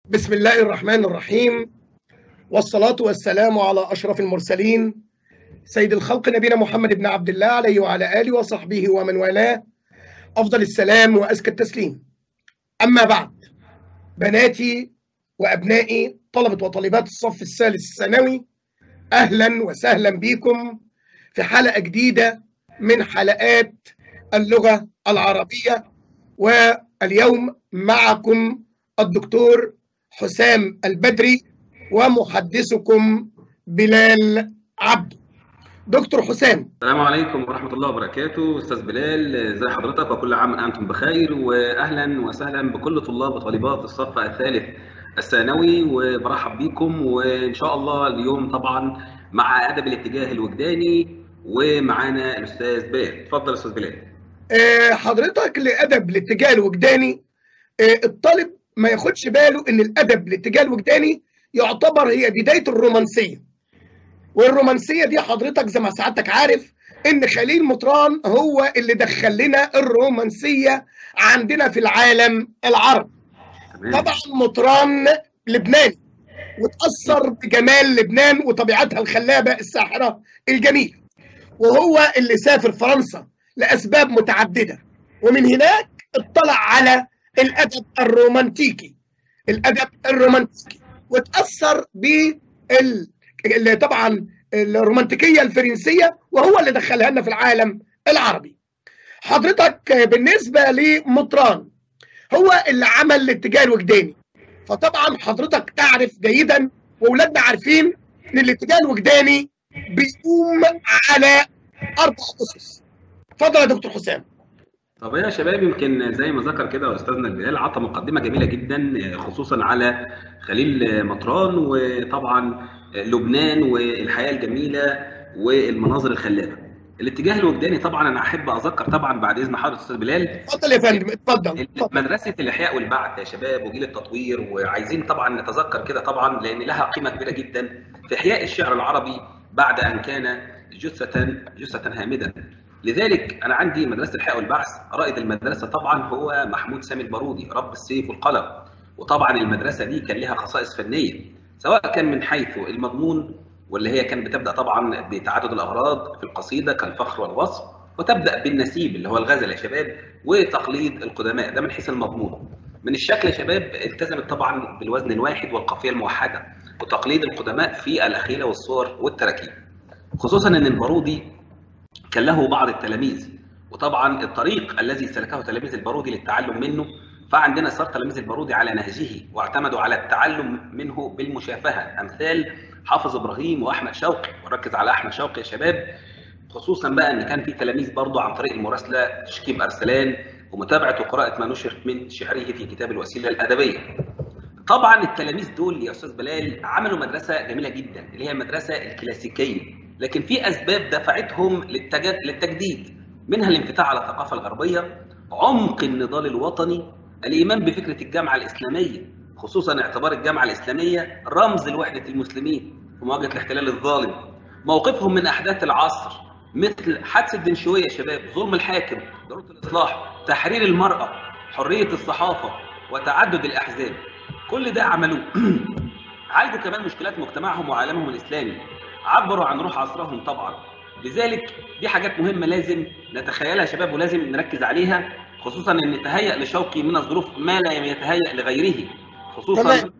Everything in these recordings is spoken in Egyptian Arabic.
بسم الله الرحمن الرحيم والصلاة والسلام على أشرف المرسلين سيد الخلق نبينا محمد بن عبد الله عليه وعلى آله وصحبه ومن والاه أفضل السلام وأزكى التسليم أما بعد بناتي وأبنائي طلبة وطالبات الصف الثالث الثانوي أهلا وسهلا بكم في حلقة جديدة من حلقات اللغة العربية واليوم معكم الدكتور حسام البدري ومحدثكم بلال عبده دكتور حسام السلام عليكم ورحمة الله وبركاته أستاذ بلال ازي حضرتك وكل عام وأنتم بخير وأهلا وسهلا بكل طلاب وطالبات الصف الثالث الثانوي وبرحب بيكم وإن شاء الله اليوم طبعا مع أدب الاتجاه الوجداني ومعانا الأستاذ بلال اتفضل أستاذ بلال آه، حضرتك لأدب الاتجاه الوجداني آه، الطالب ما ياخدش باله ان الادب الاتجاه الوجداني يعتبر هي بدايه الرومانسيه والرومانسيه دي حضرتك زي ما سعادتك عارف ان خليل مطران هو اللي دخل لنا الرومانسيه عندنا في العالم العربي تمام طبعا مطران لبناني وتاثر بجمال لبنان وطبيعتها الخلابه الساحره الجميله وهو اللي سافر فرنسا لاسباب متعدده ومن هناك اطلع على الادب الرومانتيكي الادب الرومانتيكي وتاثر بال طبعا الرومانتيكيه الفرنسيه وهو اللي دخلها لنا في العالم العربي حضرتك بالنسبه لمطران هو اللي عمل الاتجاه الوجداني فطبعا حضرتك تعرف جيدا واولادنا عارفين ان الاتجاه الوجداني بيقوم على اربع اسس اتفضل يا دكتور حسام طب يا شباب يمكن زي ما ذكر كده استاذنا بلال عطى مقدمه جميله جدا خصوصا على خليل مطران وطبعا لبنان والحياه الجميله والمناظر الخلابه. الاتجاه الوجداني طبعا انا احب اذكر طبعا بعد اذن حضرتك استاذ بلال اتفضل يا فندم اتفضل اتفضل. مدرسه الاحياء والبعث يا شباب وجيل التطوير وعايزين طبعا نتذكر كده طبعا لان لها قيمه كبيره جدا في احياء الشعر العربي بعد ان كان جثه جثه هامده. لذلك انا عندي مدرسه الحياء والبعث رائد المدرسه طبعا هو محمود سامي البارودي رب السيف والقلم وطبعا المدرسه دي كان لها خصائص فنيه سواء كان من حيث المضمون واللي هي كانت بتبدا طبعا بتعدد الاغراض في القصيده كالفخر والوصف وتبدا بالنسيب اللي هو الغزل يا شباب وتقليد القدماء ده من حيث المضمون من الشكل يا شباب التزمت طبعا بالوزن الواحد والقافيه الموحده وتقليد القدماء في الاخيله والصور والتراكيب خصوصا ان البارودي كان له بعض التلاميذ وطبعا الطريق الذي سلكه تلاميذ البارودي للتعلم منه فعندنا صار تلاميذ البارودي على نهجه واعتمدوا على التعلم منه بالمشافهه امثال حافظ ابراهيم واحمد شوقي ونركز على احمد شوقي يا شباب خصوصا بقى ان كان في تلاميذ برضه عن طريق المراسله تشكيب ارسلان ومتابعه وقراءه ما نشر من شعره في كتاب الوسيله الادبيه. طبعا التلاميذ دول يا استاذ بلال عملوا مدرسه جميله جدا اللي هي المدرسه الكلاسيكيه لكن في اسباب دفعتهم للتجد... للتجديد منها الانفتاح على الثقافه الغربيه عمق النضال الوطني الايمان بفكره الجامعه الاسلاميه خصوصا اعتبار الجامعه الاسلاميه رمز لوحده المسلمين في مواجهه الاحتلال الظالم موقفهم من احداث العصر مثل حادثه دنشويه يا شباب ظلم الحاكم ضروره الاصلاح تحرير المراه حريه الصحافه وتعدد الاحزاب كل ده عملوه عالجوا كمان مشكلات مجتمعهم وعالمهم الاسلامي عبروا عن روح عصرهم طبعا لذلك دي حاجات مهمه لازم نتخيلها يا شباب ولازم نركز عليها خصوصا ان نتهيأ لشوقي من الظروف ما لا يتهيأ لغيره خصوصا تمام.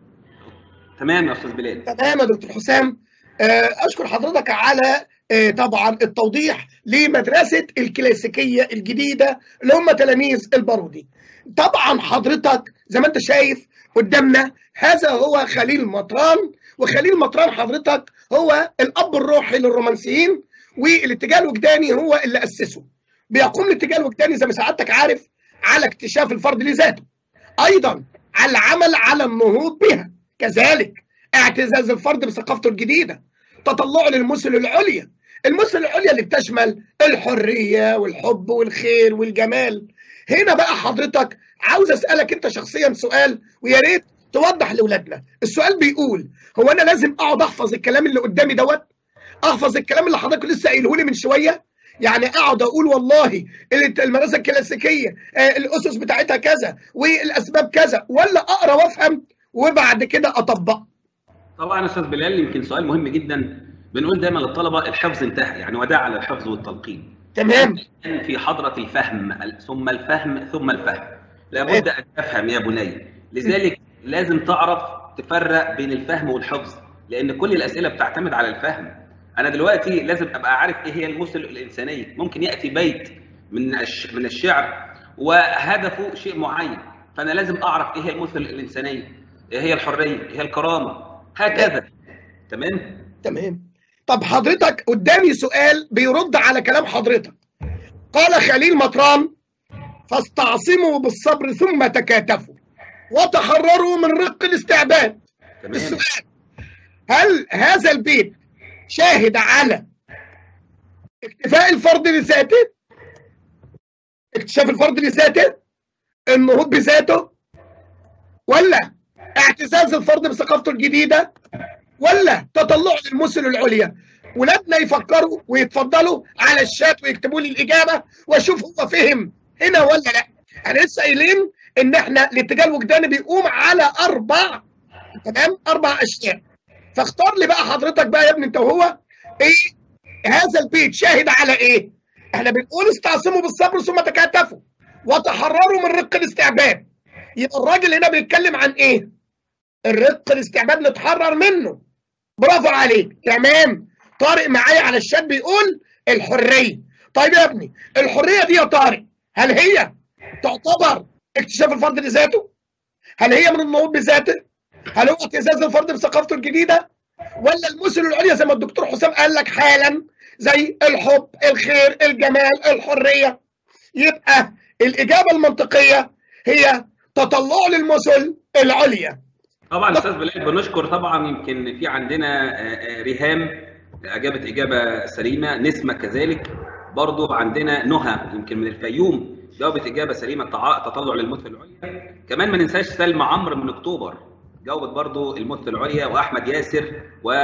تمام يا استاذ بلال تمام يا دكتور حسام آه، اشكر حضرتك على آه، طبعا التوضيح لمدرسه الكلاسيكيه الجديده اللي هم تلاميذ البارودي طبعا حضرتك زي ما انت شايف قدامنا هذا هو خليل مطران وخليل مطران حضرتك هو الاب الروحي للرومانسيين والاتجاه الوجداني هو اللي اسسه بيقوم الاتجاه الوجداني زي ما سعادتك عارف على اكتشاف الفرد لذاته ايضا على العمل على النهوض بها كذلك اعتزاز الفرد بثقافته الجديده تطلعه للمثل العليا المثل العليا اللي بتشمل الحريه والحب والخير والجمال هنا بقى حضرتك عاوز اسالك انت شخصيا سؤال ويا ريت توضح لاولادنا السؤال بيقول هو انا لازم اقعد احفظ الكلام اللي قدامي دوت احفظ الكلام اللي حضرتك لسه قايله لي من شويه يعني اقعد اقول والله المدرسه الكلاسيكيه آه، الاسس بتاعتها كذا والاسباب كذا ولا اقرا وافهم وبعد كده اطبقه طبعا يا استاذ بلال يمكن سؤال مهم جدا بنقول دايما للطلبه الحفظ انتهى يعني وداع على الحفظ والتلقين تمام في حضره الفهم ثم الفهم ثم الفهم لابد ان تفهم يا بني لذلك لازم تعرف تفرق بين الفهم والحفظ لان كل الاسئله بتعتمد على الفهم انا دلوقتي لازم ابقى عارف ايه هي المثل الانسانيه ممكن ياتي بيت من من الشعر وهدفه شيء معين فانا لازم اعرف ايه هي المثل الانسانيه ايه هي الحريه ايه هي الكرامه هكذا تمام تمام طب حضرتك قدامي سؤال بيرد على كلام حضرتك قال خليل مطران فاستعصموا بالصبر ثم تكاتفوا وتحرروا من رق الاستعباد تمام السؤال هل هذا البيت شاهد على اكتفاء الفرد لذاته اكتشاف الفرد لذاته النهوض بذاته ولا اعتزاز الفرد بثقافته الجديده ولا تطلع للمثل العليا ولادنا يفكروا ويتفضلوا على الشات ويكتبوا لي الاجابه واشوف هو فهم هنا ولا لا احنا لسه قايلين ان احنا الاتجاه الوجداني بيقوم على اربع تمام اربع اشياء فاختار لي بقى حضرتك بقى يا ابني انت وهو ايه هذا البيت شاهد على ايه احنا بنقول استعصموا بالصبر ثم تكاتفوا وتحرروا من رق الاستعباد يبقى الراجل هنا بيتكلم عن ايه الرق الاستعباد نتحرر منه برافو عليك تمام طارق معايا على الشات بيقول الحريه طيب يا ابني الحريه دي يا طارق هل هي تعتبر اكتشاف الفرد لذاته هل هي من النهوض بذاته هل هو اعتزاز الفرد بثقافته الجديده ولا المثل العليا زي ما الدكتور حسام قال لك حالا زي الحب الخير الجمال الحريه يبقى الاجابه المنطقيه هي تطلع للمثل العليا طبعا استاذ بلال بنشكر طبعا يمكن في عندنا آه، آه، ريهام اجابت اجابه سليمه نسمه كذلك برضو عندنا نهى يمكن من الفيوم جاوبت اجابه سليمه تع- تطلع للمثل العليا كمان ما ننساش سلمى عمرو من اكتوبر جاوبت برضو المثل العليا واحمد ياسر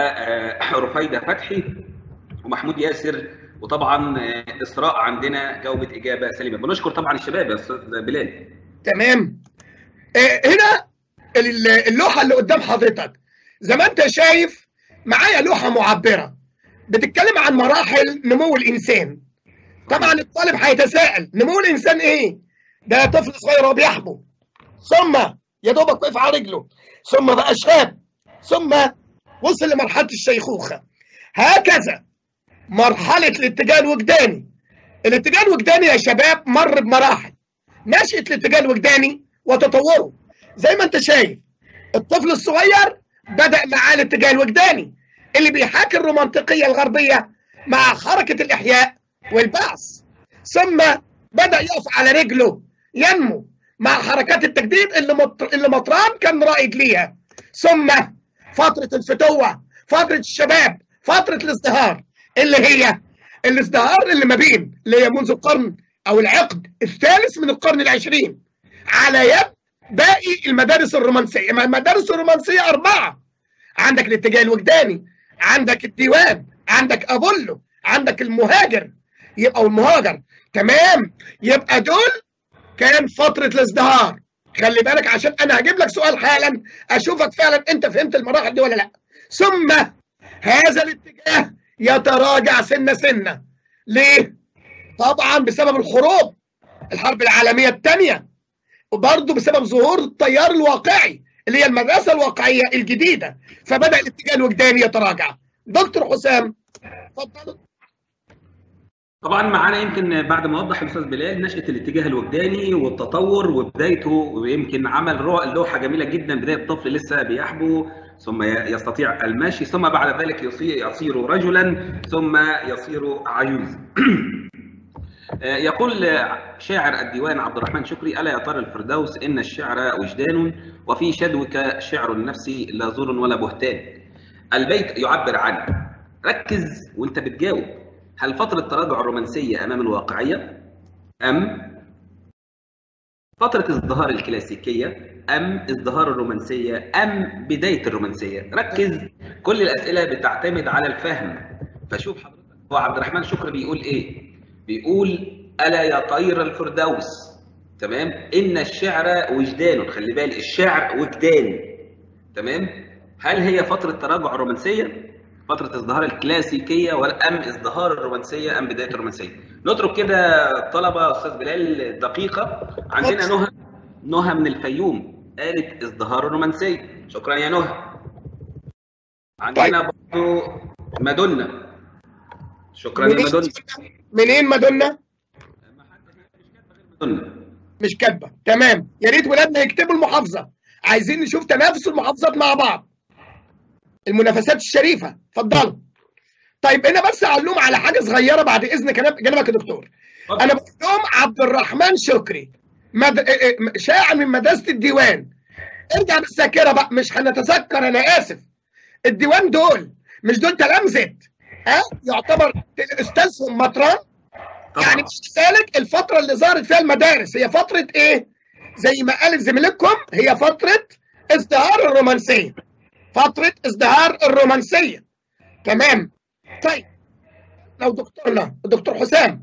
ورفيده فتحي ومحمود ياسر وطبعا آه، اسراء عندنا جاوبت اجابه سليمه بنشكر طبعا الشباب يا استاذ بلال تمام آه، هنا ال- اللوحه اللي قدام حضرتك زي ما انت شايف معايا لوحه معبره بتتكلم عن مراحل نمو الانسان طبعا الطالب هيتساءل نمو الانسان ايه ده طفل صغير وبيحبو ثم يا دوبك وقف على رجله ثم بقى شاب ثم وصل لمرحله الشيخوخه هكذا مرحله الاتجاه الوجداني الاتجاه الوجداني يا شباب مر بمراحل نشأة الاتجاه الوجداني وتطوره زي ما انت شايف الطفل الصغير بدأ معاه الاتجاه الوجداني اللي بيحاكي الرومانتيقية الغربية مع حركة الإحياء والبعث ثم بدأ يقف على رجله ينمو مع حركات التجديد اللي مطر... اللي مطران كان رائد ليها ثم فترة الفتوة فترة الشباب فترة الازدهار اللي هي الازدهار اللي ما بين اللي هي منذ القرن او العقد الثالث من القرن العشرين على يد باقي المدارس الرومانسيه ما المدارس الرومانسيه اربعه عندك الاتجاه الوجداني عندك الديوان عندك ابولو عندك المهاجر يبقى المهاجر تمام يبقى دول كان فتره الازدهار خلي بالك عشان انا هجيب لك سؤال حالا اشوفك فعلا انت فهمت المراحل دي ولا لا ثم هذا الاتجاه يتراجع سنه سنه ليه طبعا بسبب الحروب الحرب العالميه الثانيه وبرضه بسبب ظهور التيار الواقعي اللي هي المدرسه الواقعيه الجديده فبدا الاتجاه الوجداني يتراجع دكتور حسام اتفضل طبعا معانا يمكن بعد ما وضح الاستاذ بلال نشاه الاتجاه الوجداني والتطور وبدايته ويمكن عمل رو- لوحه جميله جدا بدايه الطفل لسه بيحبو ثم ي- يستطيع المشي ثم بعد ذلك يصير, يصير رجلا ثم يصير عجوز آه، يقول شاعر الديوان عبد الرحمن شكري الا يا ترى الفردوس ان الشعر وجدان وفي شدوك شعر النفس لا زور ولا بهتان البيت يعبر عنه ركز وانت بتجاوب هل فترة تراجع الرومانسية أمام الواقعية أم فترة ازدهار الكلاسيكية أم ازدهار الرومانسية أم بداية الرومانسية ركز كل الأسئلة بتعتمد على الفهم فشوف حضرتك هو عبد الرحمن شكري بيقول إيه بيقول ألا يا طير الفردوس تمام إن الشعر وجدان خلي بالك الشعر وجدان تمام هل هي فتره تراجع الرومانسيه فتره ازدهار الكلاسيكيه ولا ام ازدهار الرومانسيه ام بدايه الرومانسيه نترك كده طلبه استاذ بلال دقيقه عندنا نهى نهى من الفيوم قالت ازدهار الرومانسيه شكرا يا نهى عندنا طيب. برضو مادونا شكرا يا منين مادونا منين مادونا مادونا مش كاتبه تمام يا ريت ولادنا يكتبوا المحافظه عايزين نشوف تنافس المحافظات مع بعض المنافسات الشريفه اتفضلوا طيب هنا بس اعلم على حاجه صغيره بعد اذن جناب- جنابك يا دكتور انا بقول لهم عبد الرحمن شكري مد... اه- اه- شاعر من مدرسه الديوان ارجع بالذاكره بقى مش هنتذكر انا اسف الديوان دول مش دول تلامذه ها يعتبر استاذهم مطران يعني مش سالك الفترة اللي ظهرت فيها المدارس هي فترة ايه؟ زي ما قالت زميلتكم هي فترة ازدهار الرومانسية فترة ازدهار الرومانسية تمام طيب لو دكتورنا الدكتور حسام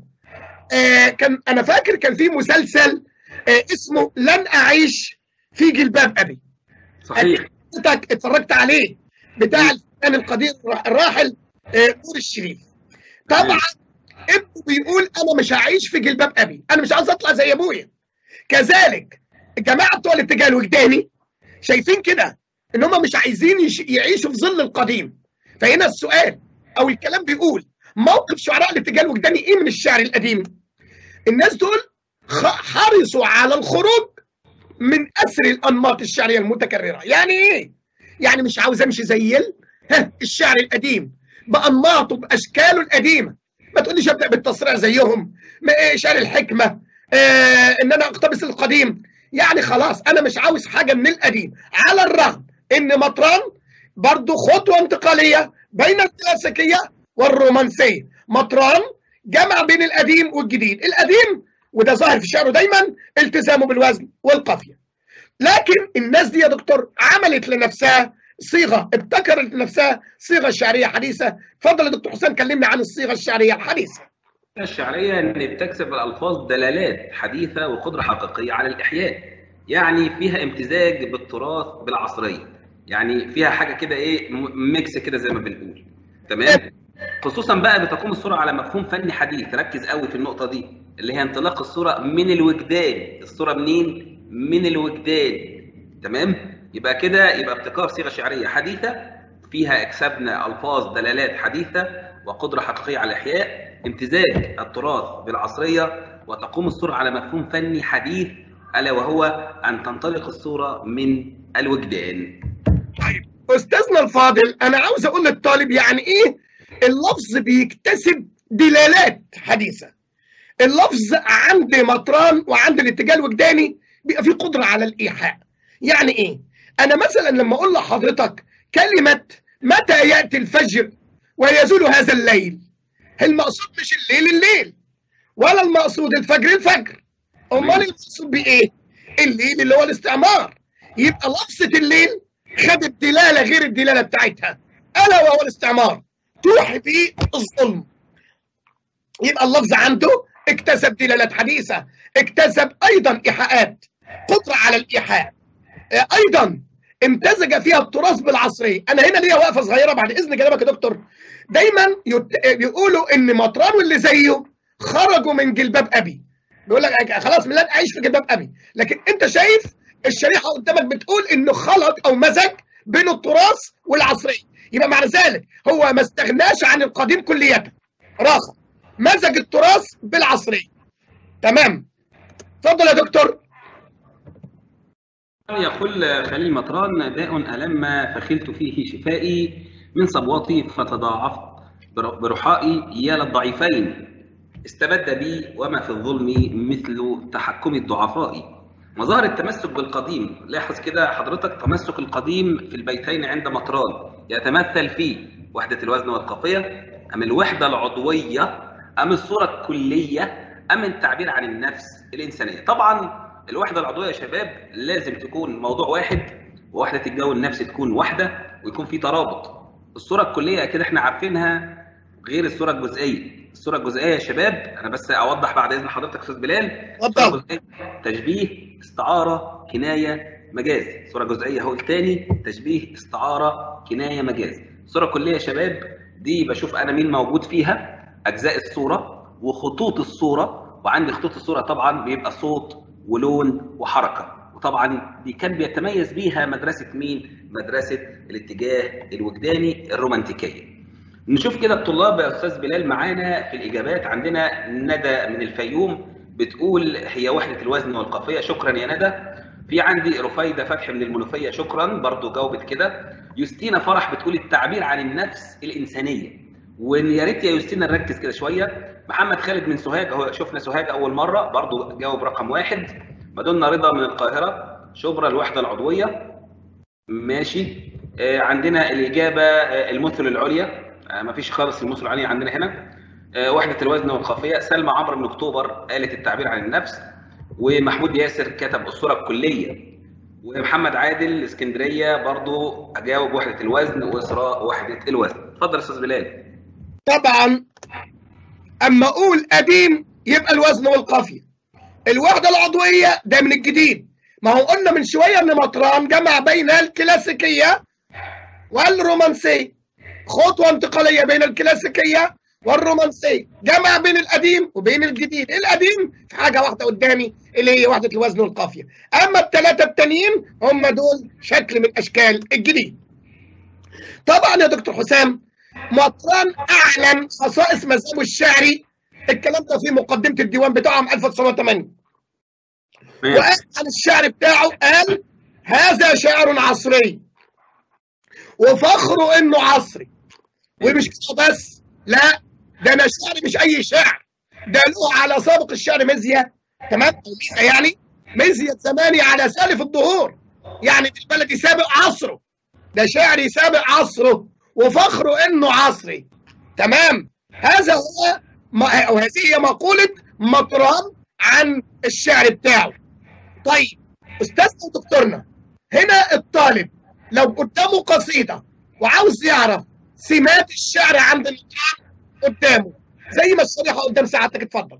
آه كان انا فاكر كان في مسلسل آه اسمه لن اعيش في جلباب ابي صحيح حضرتك اتفرجت عليه بتاع الفنان القدير الراحل آه، نور الشريف طبعا ابنه بيقول انا مش هعيش في جلباب ابي انا مش عاوز اطلع زي ابويا كذلك الجماعه بتوع الاتجاه الوجداني شايفين كده ان هم مش عايزين يش- يعيشوا في ظل القديم فهنا السؤال او الكلام بيقول موقف شعراء الاتجاه الوجداني ايه من الشعر القديم الناس دول خ- حرصوا على الخروج من اسر الانماط الشعريه المتكرره يعني ايه يعني مش عاوز امشي زي ال- ها، الشعر القديم بانماطه باشكاله القديمه ما تقوليش ابدا بالتصريع زيهم ما إيه شعر الحكمه آه ان انا اقتبس القديم يعني خلاص انا مش عاوز حاجه من القديم على الرغم ان مطران برضو خطوه انتقاليه بين الكلاسيكيه والرومانسيه مطران جمع بين القديم والجديد القديم وده ظاهر في شعره دايما التزامه بالوزن والقافيه لكن الناس دي يا دكتور عملت لنفسها صيغه ابتكرت لنفسها صيغه شعريه حديثه اتفضل يا دكتور حسام كلمنا عن الصيغه الشعريه الحديثه الشعرية إن بتكسب الألفاظ دلالات حديثة وقدرة حقيقية على الإحياء يعني فيها امتزاج بالتراث بالعصرية يعني فيها حاجة كده إيه م- ميكس كده زي ما بنقول تمام خصوصا بقى بتقوم الصورة على مفهوم فني حديث ركز قوي في النقطة دي اللي هي انطلاق الصورة من الوجدان الصورة منين من الوجدان تمام يبقى كده يبقى ابتكار صيغة شعرية حديثة فيها اكسبنا الفاظ دلالات حديثة وقدرة حقيقية على الإحياء امتزاج التراث بالعصرية وتقوم الصورة على مفهوم فني حديث ألا وهو أن تنطلق الصورة من الوجدان طيب استاذنا الفاضل انا عاوز اقول للطالب يعني ايه اللفظ بيكتسب دلالات حديثه اللفظ عند مطران وعند الاتجاه الوجداني بيبقى فيه قدره على الايحاء يعني ايه انا مثلا لما اقول لحضرتك كلمه متى ياتي الفجر ويزول هذا الليل المقصود مش الليل الليل ولا المقصود الفجر الفجر امال المقصود بايه الليل اللي هو الاستعمار يبقى لفظه الليل خدت دلاله غير الدلاله بتاعتها الا وهو الاستعمار توحي به الظلم يبقى اللفظ عنده اكتسب دلالات حديثه اكتسب ايضا ايحاءات قدره على الايحاء آه، ايضا امتزج فيها التراث بالعصريه انا هنا ليا وقفه صغيره بعد اذن كلامك يا دكتور دايما يت... بيقولوا ان مطران واللي زيه خرجوا من جلباب ابي بيقول لك خلاص من لن اعيش في جلباب ابي لكن انت شايف الشريحه قدامك بتقول انه خلط او مزج بين التراث والعصريه يبقى معنى ذلك هو ما استغناش عن القديم كليا راخر مزج التراث بالعصريه تمام اتفضل يا دكتور يقول خليل مطران داء ألم فخلت فيه شفائي من صبوتي فتضاعفت بر- برحائي يا للضعيفين استبد بي وما في الظلم مثل تحكم الضعفاء مظاهر التمسك بالقديم لاحظ كده حضرتك تمسك القديم في البيتين عند مطران يتمثل في وحدة الوزن والقافية أم الوحدة العضوية أم الصورة الكلية أم التعبير عن النفس الإنسانية طبعا الوحدة العضوية يا شباب لازم تكون موضوع واحد ووحدة الجو النفسي تكون واحدة ويكون في ترابط الصورة الكلية كده احنا عارفينها غير الصورة الجزئية الصورة الجزئية يا شباب أنا بس أوضح بعد إذن حضرتك أستاذ بلال اتفضل تشبيه استعارة كناية مجاز صوره جزئيه اهو الثاني تشبيه استعاره كنايه مجاز صوره كليه يا شباب دي بشوف انا مين موجود فيها اجزاء الصوره وخطوط الصوره وعندي خطوط الصوره طبعا بيبقى صوت ولون وحركه وطبعا دي كان بيتميز بيها مدرسه مين مدرسه الاتجاه الوجداني الرومانتيكيه نشوف كده الطلاب يا استاذ بلال معانا في الاجابات عندنا ندى من الفيوم بتقول هي وحده الوزن والقافيه شكرا يا ندى في عندي رفيده فتحي من المنوفيه شكرا برضو جاوبت كده يوستينا فرح بتقول التعبير عن النفس الانسانيه ويا ريت يا يوستينا نركز كده شويه محمد خالد من سوهاج اهو شفنا سوهاج اول مره برضو جاوب رقم واحد مدنا رضا من القاهره شبرا الوحده العضويه ماشي آه عندنا الاجابه آه المثل العليا آه مفيش خالص المثل العليا عندنا هنا وحده الوزن والقافيه سلمى عمرو من اكتوبر قالت التعبير عن النفس ومحمود ياسر كتب الصوره الكليه ومحمد عادل اسكندريه برضو اجاوب وحده الوزن واسراء وحده الوزن اتفضل يا استاذ بلال طبعا اما اقول قديم يبقى الوزن والقافيه الوحده العضويه ده من الجديد ما هو قلنا من شويه ان مطران جمع بين الكلاسيكيه والرومانسيه خطوه انتقاليه بين الكلاسيكيه والرومانسيه جمع بين القديم وبين الجديد القديم في حاجه واحده قدامي اللي هي وحده الوزن والقافيه اما الثلاثه التانيين هم دول شكل من اشكال الجديد طبعا يا دكتور حسام مطران اعلن خصائص مذهبه الشعري الكلام ده في مقدمه الديوان بتاعه عام 1908 وقال عن الشعر بتاعه قال هذا شعر عصري وفخره انه عصري ومش كده بس لا ده انا شعري مش اي شعر ده له على سابق الشعر مزيه تمام يعني مزيه زماني على سالف الظهور يعني بالبلدي سابق عصره ده شعري سابق عصره وفخره انه عصري تمام هذا هو ما او هذه هي مقوله مطران عن الشعر بتاعه طيب استاذنا ودكتورنا هنا الطالب لو قدامه قصيده وعاوز يعرف سمات الشعر عند المطران قدامه زي ما الشريحه قدام سعادتك اتفضل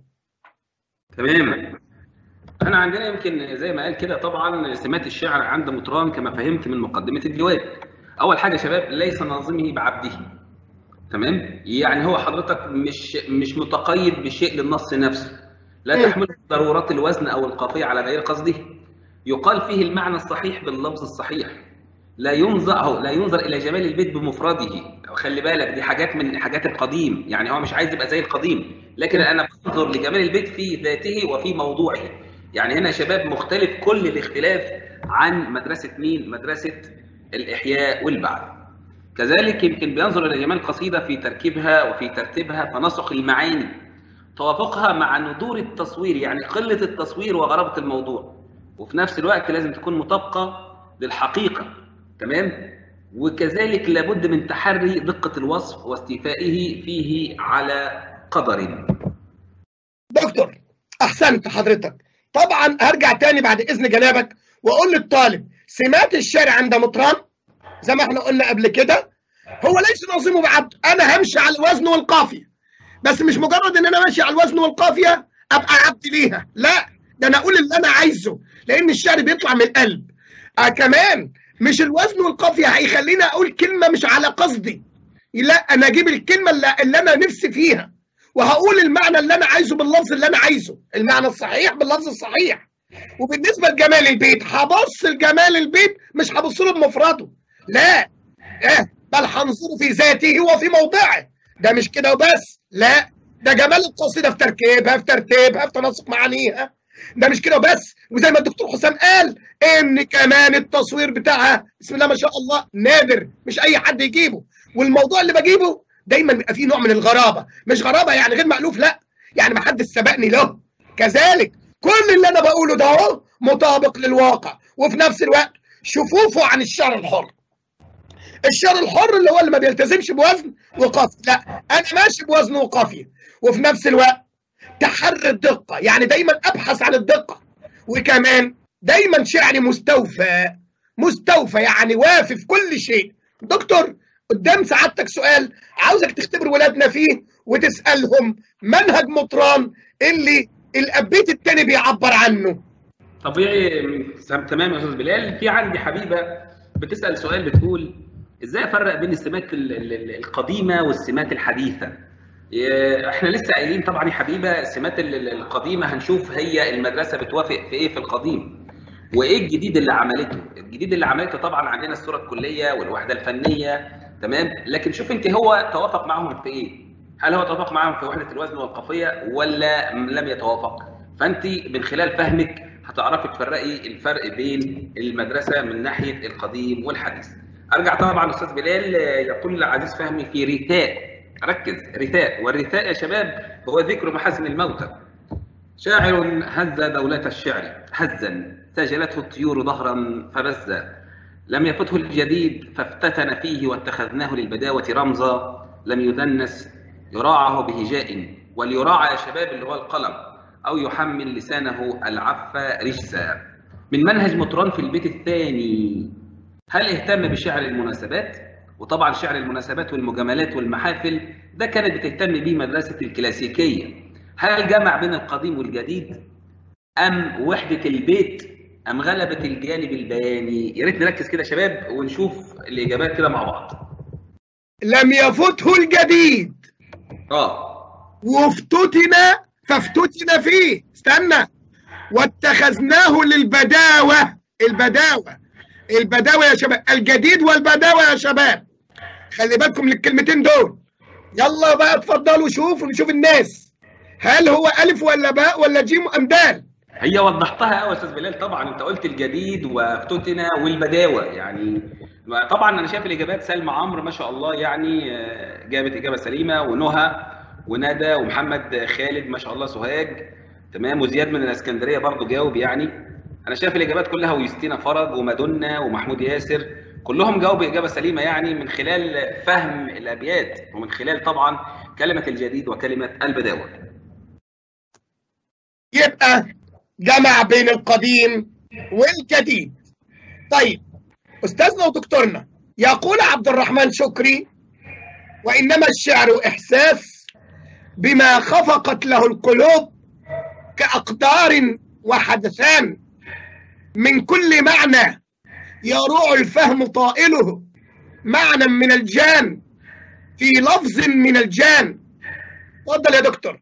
تمام احنا عندنا يمكن زي ما قال كده طبعا سمات الشعر عند مطران كما فهمت من مقدمه الديوان اول حاجه يا شباب ليس ناظمه بعبده تمام يعني هو حضرتك مش مش متقيد بشيء للنص نفسه لا تحمل ضرورات الوزن او القافيه على غير قصده يقال فيه المعنى الصحيح باللفظ الصحيح لا ينظر لا ينظر الى جمال البيت بمفرده خلي بالك دي حاجات من حاجات القديم يعني هو مش عايز يبقى زي القديم لكن انا بنظر لجمال البيت في ذاته وفي موضوعه يعني هنا شباب مختلف كل الاختلاف عن مدرسه مين مدرسه الاحياء والبعث كذلك يمكن بينظر الى جمال القصيده في تركيبها وفي ترتيبها تناسق المعاني توافقها مع ندور التصوير يعني قله التصوير وغرابه الموضوع وفي نفس الوقت لازم تكون مطابقه للحقيقه تمام وكذلك لابد من تحري دقة الوصف واستيفائه فيه على قدر دكتور أحسنت حضرتك طبعا هرجع تاني بعد إذن جنابك وأقول للطالب سمات الشارع عند مطران زي ما احنا قلنا قبل كده هو ليس نظيمه بعبد أنا همشي على الوزن والقافية بس مش مجرد إن أنا ماشي على الوزن والقافية أبقى عبد ليها لا ده أنا أقول اللي أنا عايزه لأن الشعر بيطلع من القلب آه كمان مش الوزن والقافيه هيخليني اقول كلمه مش على قصدي لا انا اجيب الكلمه اللي, اللي انا نفسي فيها وهقول المعنى اللي انا عايزه باللفظ اللي انا عايزه المعنى الصحيح باللفظ الصحيح وبالنسبه لجمال البيت هبص لجمال البيت مش هبص له بمفرده لا اه بل هنظر في ذاته وفي موضعه ده مش كده وبس لا ده جمال القصيده في تركيبها في ترتيبها في تناسق معانيها ده مش كده بس وزي ما الدكتور حسام قال ان كمان التصوير بتاعها بسم الله ما شاء الله نادر مش اي حد يجيبه والموضوع اللي بجيبه دايما بيبقى فيه نوع من الغرابه مش غرابه يعني غير مألوف لا يعني ما حدش سبقني له كذلك كل اللي انا بقوله ده اهو مطابق للواقع وفي نفس الوقت شفوفه عن الشعر الحر الشعر الحر اللي هو اللي ما بيلتزمش بوزن وقافيه لا انا ماشي بوزن وقافيه وفي نفس الوقت تحري الدقة يعني دايما أبحث عن الدقة وكمان دايما شعري مستوفى مستوفى يعني وافي في كل شيء دكتور قدام سعادتك سؤال عاوزك تختبر ولادنا فيه وتسألهم منهج مطران اللي الأبيت التاني بيعبر عنه طبيعي تمام يا استاذ بلال في عندي حبيبه بتسال سؤال بتقول ازاي افرق بين السمات القديمه والسمات الحديثه احنا لسه قايلين طبعا يا حبيبه السمات القديمه هنشوف هي المدرسه بتوافق في ايه في القديم وايه الجديد اللي عملته الجديد اللي عملته طبعا عندنا الصوره الكليه والوحده الفنيه تمام لكن شوف انت هو توافق معهم في ايه هل هو توافق معهم في وحده الوزن والقافيه ولا لم يتوافق فانت من خلال فهمك هتعرفي تفرقي الفرق بين المدرسه من ناحيه القديم والحديث ارجع طبعا استاذ بلال يقول عزيز فهمي في رثاء ركز رثاء والرثاء يا شباب هو ذكر محاسن الموتى شاعر هز دولة الشعر هزا سجلته الطيور ظهرا فبزا لم يفته الجديد فافتتن فيه واتخذناه للبداوة رمزا لم يدنس يراعه بهجاء وليراعى يا شباب اللي هو القلم أو يحمل لسانه العف رجسا من منهج مطران في البيت الثاني هل اهتم بشعر المناسبات؟ وطبعا شعر المناسبات والمجاملات والمحافل ده كانت بتهتم به مدرسة الكلاسيكية هل جمع بين القديم والجديد أم وحدة البيت أم غلبة الجانب البياني يا ريت نركز كده يا شباب ونشوف الإجابات كده مع بعض لم يفته الجديد اه وافتتن فافتتن فيه استنى واتخذناه للبداوة البداوة البداوة يا شباب الجديد والبداوة يا شباب خلي بالكم للكلمتين دول يلا بقى اتفضلوا شوفوا نشوف الناس هل هو ألف ولا باء ولا جيم أم دال هي وضحتها قوي يا استاذ بلال طبعا انت قلت الجديد وافتتنا والبداوه يعني طبعا انا شايف الاجابات سلمى عمرو ما شاء الله يعني جابت اجابه سليمه ونهى وندى ومحمد خالد ما شاء الله سوهاج تمام وزياد من الاسكندريه برضو جاوب يعني انا شايف الاجابات كلها ويستينا فرج ومادونا ومحمود ياسر كلهم جاوبوا اجابه سليمه يعني من خلال فهم الابيات ومن خلال طبعا كلمه الجديد وكلمه البداوه يبقى جمع بين القديم والجديد طيب استاذنا ودكتورنا يقول عبد الرحمن شكري وانما الشعر احساس بما خفقت له القلوب كاقدار وحدثان من كل معنى يروع الفهم طائله معنى من الجان في لفظ من الجان اتفضل يا دكتور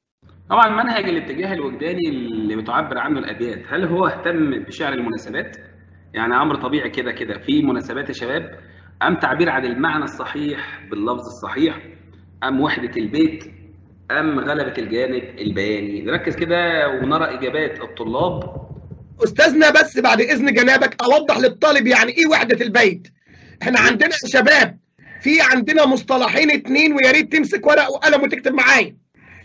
طبعا منهج الاتجاه الوجداني اللي بتعبر عنه الابيات هل هو اهتم بشعر المناسبات يعني امر طبيعي كده كده في مناسبات يا شباب ام تعبير عن المعنى الصحيح باللفظ الصحيح ام وحده البيت ام غلبه الجانب البياني نركز كده ونرى اجابات الطلاب استاذنا بس بعد اذن جنابك اوضح للطالب يعني ايه وحده البيت احنا عندنا يا شباب في عندنا مصطلحين اتنين ويا ريت تمسك ورق وقلم وتكتب معايا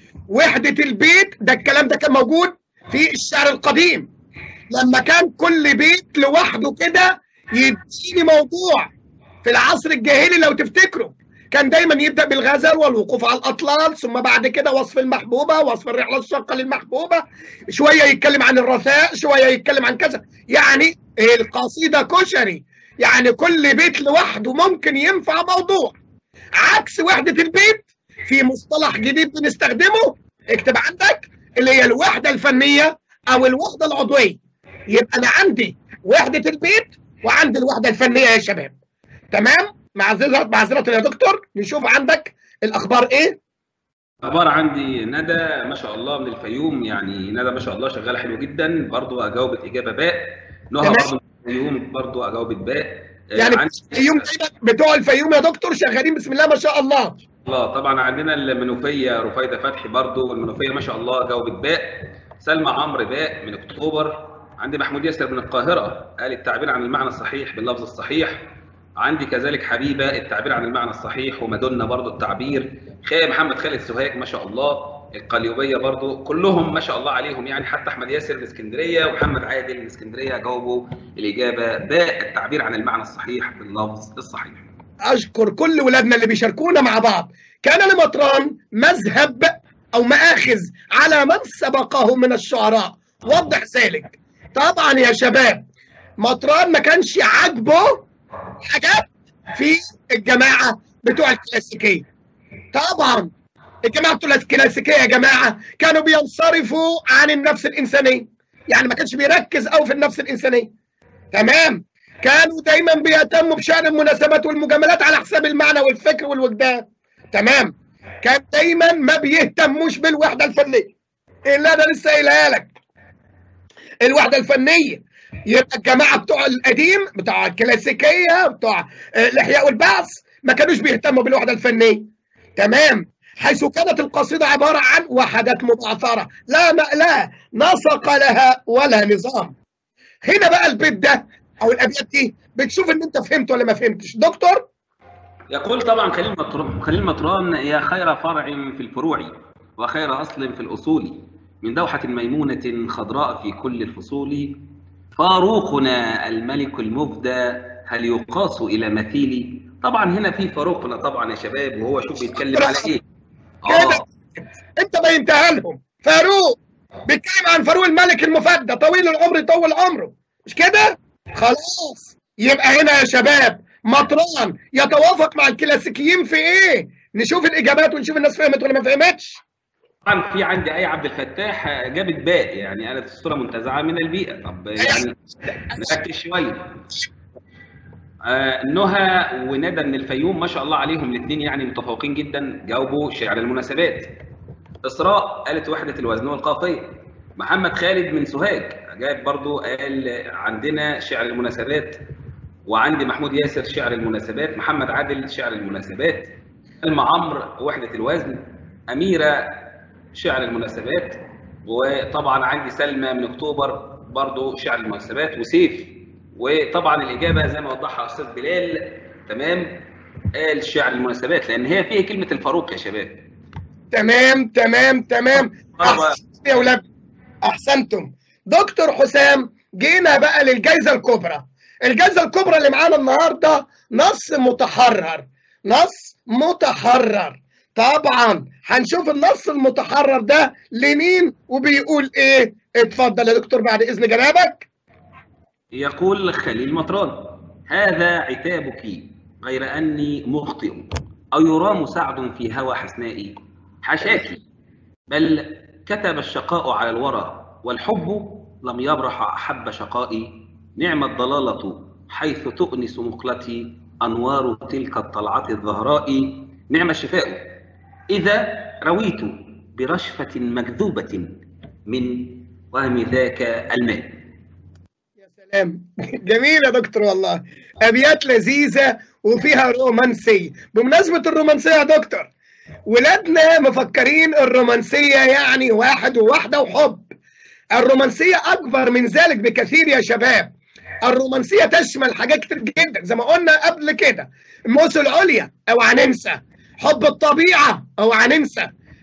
وحده البيت ده الكلام ده كان موجود في الشعر القديم لما كان كل بيت لوحده كده يديني موضوع في العصر الجاهلي لو تفتكروا كان دايما يبدا بالغزل والوقوف على الاطلال ثم بعد كده وصف المحبوبه وصف الرحله الشاقه للمحبوبه شويه يتكلم عن الرثاء شويه يتكلم عن كذا يعني القصيده كشري يعني كل بيت لوحده ممكن ينفع موضوع عكس وحده البيت في مصطلح جديد بنستخدمه اكتب عندك اللي هي الوحده الفنيه او الوحده العضويه يبقى انا عندي وحده البيت وعندي الوحده الفنيه يا شباب تمام معذره معذره يا دكتور نشوف عندك الاخبار ايه اخبار عندي ندى ما شاء الله من الفيوم يعني ندى ما شاء الله شغاله حلو جدا برضو اجاوبت اجابه باء نهى برضو من الفيوم برضو اجاوبت باء يعني الفيوم بتوع الفيوم يا دكتور شغالين بسم الله ما شاء الله الله طبعا عندنا المنوفيه رفيده فتحي برضو والمنوفيه ما شاء الله جاوبت باء سلمى عمرو باء من اكتوبر عندي محمود ياسر من القاهره قال التعبير عن المعنى الصحيح باللفظ الصحيح عندي كذلك حبيبه التعبير عن المعنى الصحيح ومادونا برضو التعبير خالد محمد خالد سوهاج ما شاء الله القليوبيه برضو كلهم ما شاء الله عليهم يعني حتى احمد ياسر من اسكندريه ومحمد عادل من اسكندريه جاوبوا الاجابه باء التعبير عن المعنى الصحيح باللفظ الصحيح اشكر كل ولادنا اللي بيشاركونا مع بعض كان لمطران مذهب او مآخذ على من سبقه من الشعراء وضح ذلك طبعا يا شباب مطران ما كانش عاجبه حاجات في الجماعه بتوع الكلاسيكيه طبعا الجماعه بتوع الكلاسيكيه يا جماعه كانوا بينصرفوا عن النفس الانسانيه يعني ما كانش بيركز قوي في النفس الانسانيه تمام كانوا دايما بيهتموا بشان المناسبات والمجاملات على حساب المعنى والفكر والوجدان تمام كان دايما ما بيهتموش بالوحده الفنيه اللي انا لسه قايلها لك الوحده الفنيه يبقى الجماعه بتوع القديم بتوع الكلاسيكيه بتوع الاحياء والبعث ما كانوش بيهتموا بالوحده الفنيه تمام حيث كانت القصيده عباره عن وحدات مبعثره لا لا نسق لها ولا نظام هنا بقى البيت ده او الابيات دي بتشوف ان انت فهمت ولا ما فهمتش دكتور يقول طبعا خليل مطران خليل مطران يا خير فرع في الفروع وخير اصل في الاصول من دوحة ميمونة خضراء في كل الفصول فاروقنا الملك المفدى هل يقاس إلى مثيل طبعا هنا في فاروقنا طبعا يا شباب وهو شوف بيتكلم على ايه كده انت بينتهى لهم فاروق بيتكلم عن فاروق الملك المفدى طويل العمر يطول عمره مش كده خلاص يبقى هنا يا شباب مطران يتوافق مع الكلاسيكيين في ايه نشوف الاجابات ونشوف الناس فهمت ولا ما فهمتش طبعا في عندي اي عبد الفتاح جابت باء يعني انا الصوره منتزعه من البيئه طب يعني نركز شويه آه نهى وندى من الفيوم ما شاء الله عليهم الاثنين يعني متفوقين جدا جاوبوا شعر المناسبات اسراء قالت وحده الوزن والقافيه محمد خالد من سوهاج جاب برضو قال عندنا شعر المناسبات وعندي محمود ياسر شعر المناسبات محمد عادل شعر المناسبات سلمى عمرو وحده الوزن اميره شعر المناسبات وطبعا عندي سلمى من اكتوبر برضو شعر المناسبات وسيف وطبعا الاجابه زي ما وضحها استاذ بلال تمام قال شعر المناسبات لان هي فيها كلمه الفاروق يا شباب تمام تمام تمام احسنتم يا ولاد احسنتم دكتور حسام جينا بقى للجائزه الكبرى الجائزه الكبرى اللي معانا النهارده نص متحرر نص متحرر طبعا هنشوف النص المتحرر ده لمين وبيقول ايه اتفضل يا دكتور بعد اذن جنابك يقول خليل مطران هذا عتابك غير اني مخطئ او يرام سعد في هوى حسنائي حشاك بل كتب الشقاء على الورى والحب لم يبرح احب شقائي نعم الضلاله حيث تؤنس مقلتي انوار تلك الطلعه الزهراء نعم الشفاء إذا رويت برشفة مكذوبة من وهم ذاك الماء يا سلام جميل يا دكتور والله أبيات لذيذة وفيها رومانسية بمناسبة الرومانسية يا دكتور ولادنا مفكرين الرومانسية يعني واحد وواحدة وحب الرومانسية أكبر من ذلك بكثير يا شباب الرومانسية تشمل حاجات كتير جدا زي ما قلنا قبل كده الموس العليا أو هننسى حب الطبيعة أو هننسى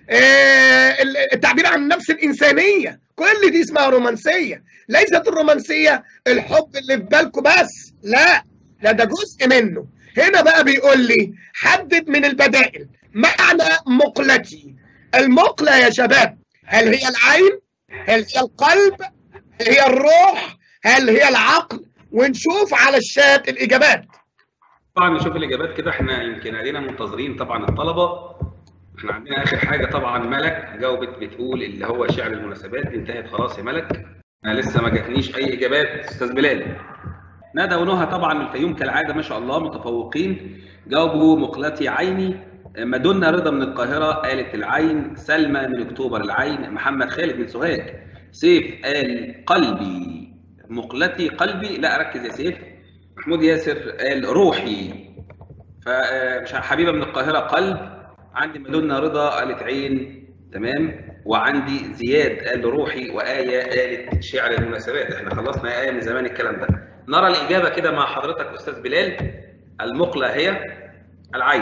آه التعبير عن النفس الإنسانية كل دي اسمها رومانسية ليست الرومانسية الحب اللي في بالكم بس لا لا ده جزء منه هنا بقى بيقول لي حدد من البدائل معنى مقلتي المقلة يا شباب هل هي العين هل هي القلب هل هي الروح هل هي العقل ونشوف على الشات الإجابات طبعا نشوف الاجابات كده احنا يمكن علينا منتظرين طبعا الطلبه احنا عندنا اخر حاجه طبعا ملك جاوبت بتقول اللي هو شعر المناسبات دي انتهت خلاص يا ملك انا لسه ما جاتنيش اي اجابات استاذ بلال ندى ونهى طبعا من الفيوم كالعاده ما شاء الله متفوقين جاوبوا مقلتي عيني مدنا رضا من القاهره قالت العين سلمى من اكتوبر العين محمد خالد من سوهاج سيف قال قلبي مقلتي قلبي لا ركز يا سيف محمود ياسر قال روحي فمش حبيبه من القاهره قلب عندي مدنا رضا قالت عين تمام وعندي زياد قال روحي وايه قالت شعر المناسبات احنا خلصنا ايه من زمان الكلام ده نرى الاجابه كده مع حضرتك استاذ بلال المقله هي العين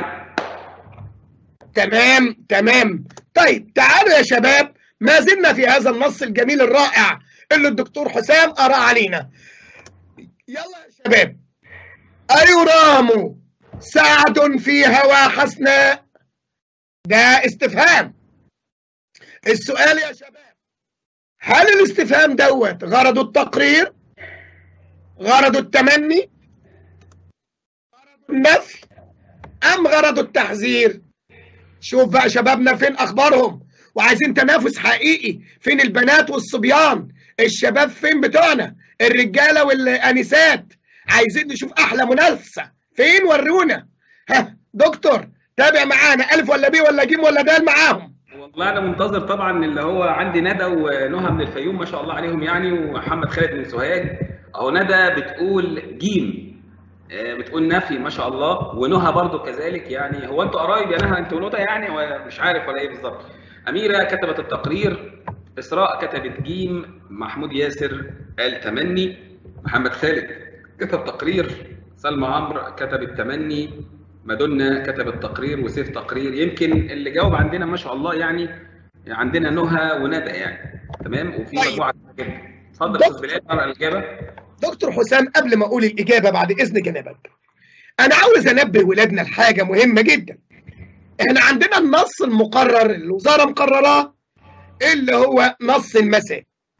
تمام تمام طيب تعالوا يا شباب ما زلنا في هذا النص الجميل الرائع اللي الدكتور حسام قرأ علينا يلا يا شباب أيرام سعد في هوى حسناء ده استفهام السؤال يا شباب هل الاستفهام دوت غرض التقرير غرض التمني غرض النفي أم غرض التحذير شوف بقى شبابنا فين أخبارهم وعايزين تنافس حقيقي فين البنات والصبيان الشباب فين بتوعنا الرجاله والانسات عايزين نشوف احلى منافسه فين ورونا ها دكتور تابع معانا الف ولا بي ولا جيم ولا دال معاهم والله انا منتظر طبعا اللي هو عندي ندى ونهى من الفيوم ما شاء الله عليهم يعني ومحمد خالد من سوهاج اهو ندى بتقول جيم آه، بتقول نفي ما شاء الله ونهى برضو كذلك يعني هو انتوا قرايب يا نهى انتوا ندى يعني ولا مش عارف ولا ايه بالظبط اميره كتبت التقرير اسراء كتبت جيم محمود ياسر قال تمني محمد خالد كتب تقرير سلمى عمرو كتبت تمني مادونا كتبت تقرير وسيف تقرير يمكن اللي جاوب عندنا ما شاء الله يعني عندنا نهى وندى يعني تمام وفي طيب. مجموعه كتير جدا اتفضل يا استاذ بلال اقرا الاجابه دكتور حسام قبل ما اقول الاجابه بعد اذن جنابك انا عاوز انبه ولادنا لحاجه مهمه جدا احنا عندنا النص المقرر اللي الوزاره مقرراه اللي هو نص المساء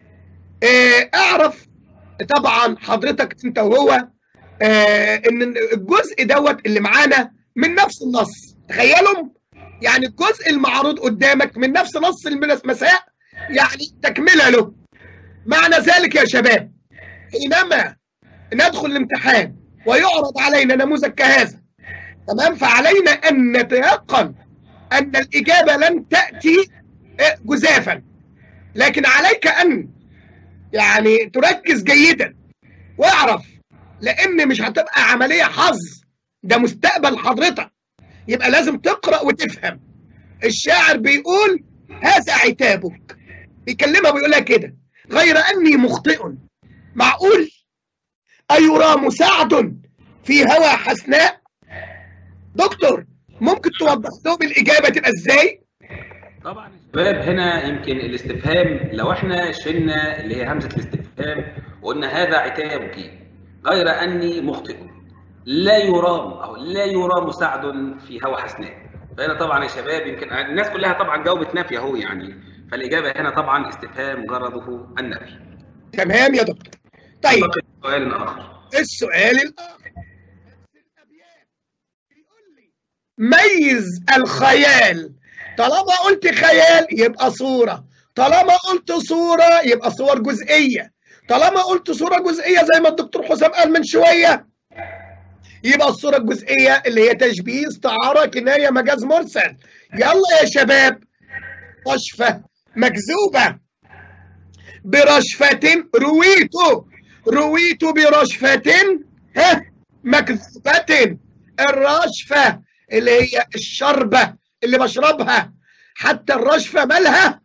اه اعرف طبعا حضرتك انت وهو اه ان الجزء دوت اللي معانا من نفس النص تخيلوا يعني الجزء المعروض قدامك من نفس نص المساء يعني تكمله له معنى ذلك يا شباب حينما ندخل الامتحان ويعرض علينا نموذج كهذا تمام فعلينا ان نتيقن ان الاجابه لن تاتي آه، جزافا لكن عليك ان يعني تركز جيدا واعرف لان مش هتبقى عمليه حظ ده مستقبل حضرتك يبقى لازم تقرا وتفهم الشاعر بيقول هذا عتابك بيكلمها بيقول لها كده غير اني مخطئ معقول أيرى مساعد في هوى حسناء دكتور ممكن توضح لهم الإجابة تبقى إزاي طبعا الشباب هنا يمكن الاستفهام لو احنا شلنا اللي هي همزه الاستفهام وقلنا هذا عتابك غير اني مخطئ لا يرام او لا يرى مساعد في هوى حسناء فهنا طبعا يا شباب يمكن الناس كلها طبعا جاوبت نفي اهو يعني فالاجابه هنا طبعا استفهام غرضه النفي تمام يا دكتور طيب بقي سؤال اخر السؤال الآخر ميز الخيال طالما قلت خيال يبقى صورة طالما قلت صورة يبقى صور جزئية طالما قلت صورة جزئية زي ما الدكتور حسام قال من شوية يبقى الصورة الجزئية اللي هي تشبيه استعارة كناية مجاز مرسل يلا يا شباب رشفة مكذوبة برشفة رويته رويت برشفة ها مكذوبة الرشفة اللي هي الشربة اللي بشربها حتى الرشفة مالها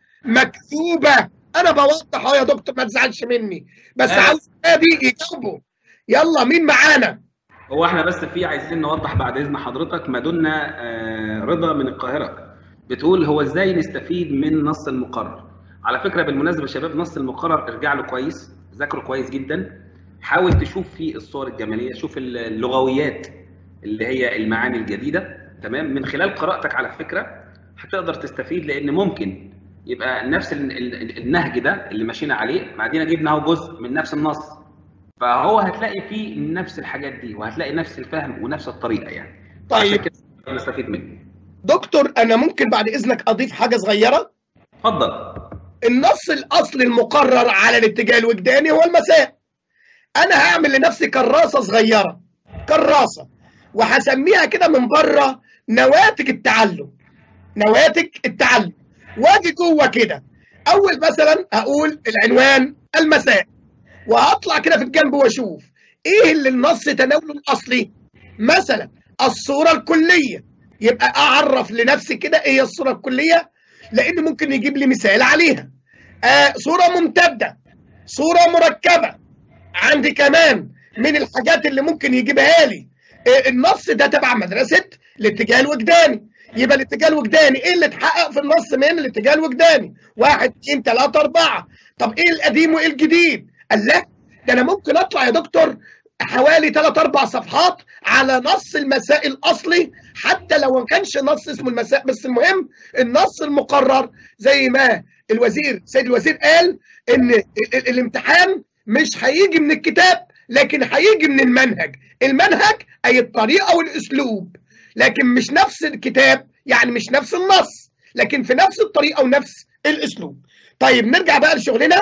مكذوبة أنا بوضح أهو يا دكتور ما تزعلش مني بس آه. عاوز نادي يجاوبوا يلا مين معانا؟ هو احنا بس في عايزين نوضح بعد اذن حضرتك مادونا آه، رضا من القاهره بتقول هو ازاي نستفيد من نص المقرر على فكره بالمناسبه يا شباب نص المقرر ارجع له كويس ذاكره كويس جدا حاول تشوف فيه الصور الجماليه شوف اللغويات اللي هي المعاني الجديده تمام من خلال قراءتك على فكره هتقدر تستفيد لان ممكن يبقى نفس ال- ال- النهج ده اللي ماشيين عليه بعدين جبنا اهو جزء من نفس النص فهو هتلاقي فيه نفس الحاجات دي وهتلاقي نفس الفهم ونفس الطريقه يعني عشان طيب كده نستفيد منه دكتور أنا ممكن بعد إذنك أضيف حاجة صغيرة اتفضل النص الأصلي المقرر على الاتجاه الوجداني هو المساء أنا هعمل لنفسي كراسة صغيرة كراسة وهسميها كده من بره نواتج التعلم نواتج التعلم واجي جوه كده اول مثلا هقول العنوان المساء وهطلع كده في الجنب واشوف ايه اللي النص تناوله الاصلي مثلا الصوره الكليه يبقى اعرف لنفسي كده ايه هي الصوره الكليه لان ممكن يجيب لي مثال عليها آه صوره ممتده صوره مركبه عندي كمان من الحاجات اللي ممكن يجيبها لي آه النص ده تبع مدرسه الاتجاه الوجداني يبقى الاتجاه الوجداني ايه اللي اتحقق في النص من الاتجاه الوجداني واحد اثنين ثلاثة أربعة طب ايه القديم وايه الجديد قال لا ده انا ممكن اطلع يا دكتور حوالي ثلاث اربع صفحات على نص المساء الاصلي حتى لو ما كانش نص اسمه المساء بس المهم النص المقرر زي ما الوزير سيد الوزير قال ان ال- ال- الامتحان مش هيجي من الكتاب لكن هيجي من المنهج المنهج اي الطريقه والاسلوب لكن مش نفس الكتاب يعني مش نفس النص لكن في نفس الطريقه ونفس الاسلوب طيب نرجع بقى لشغلنا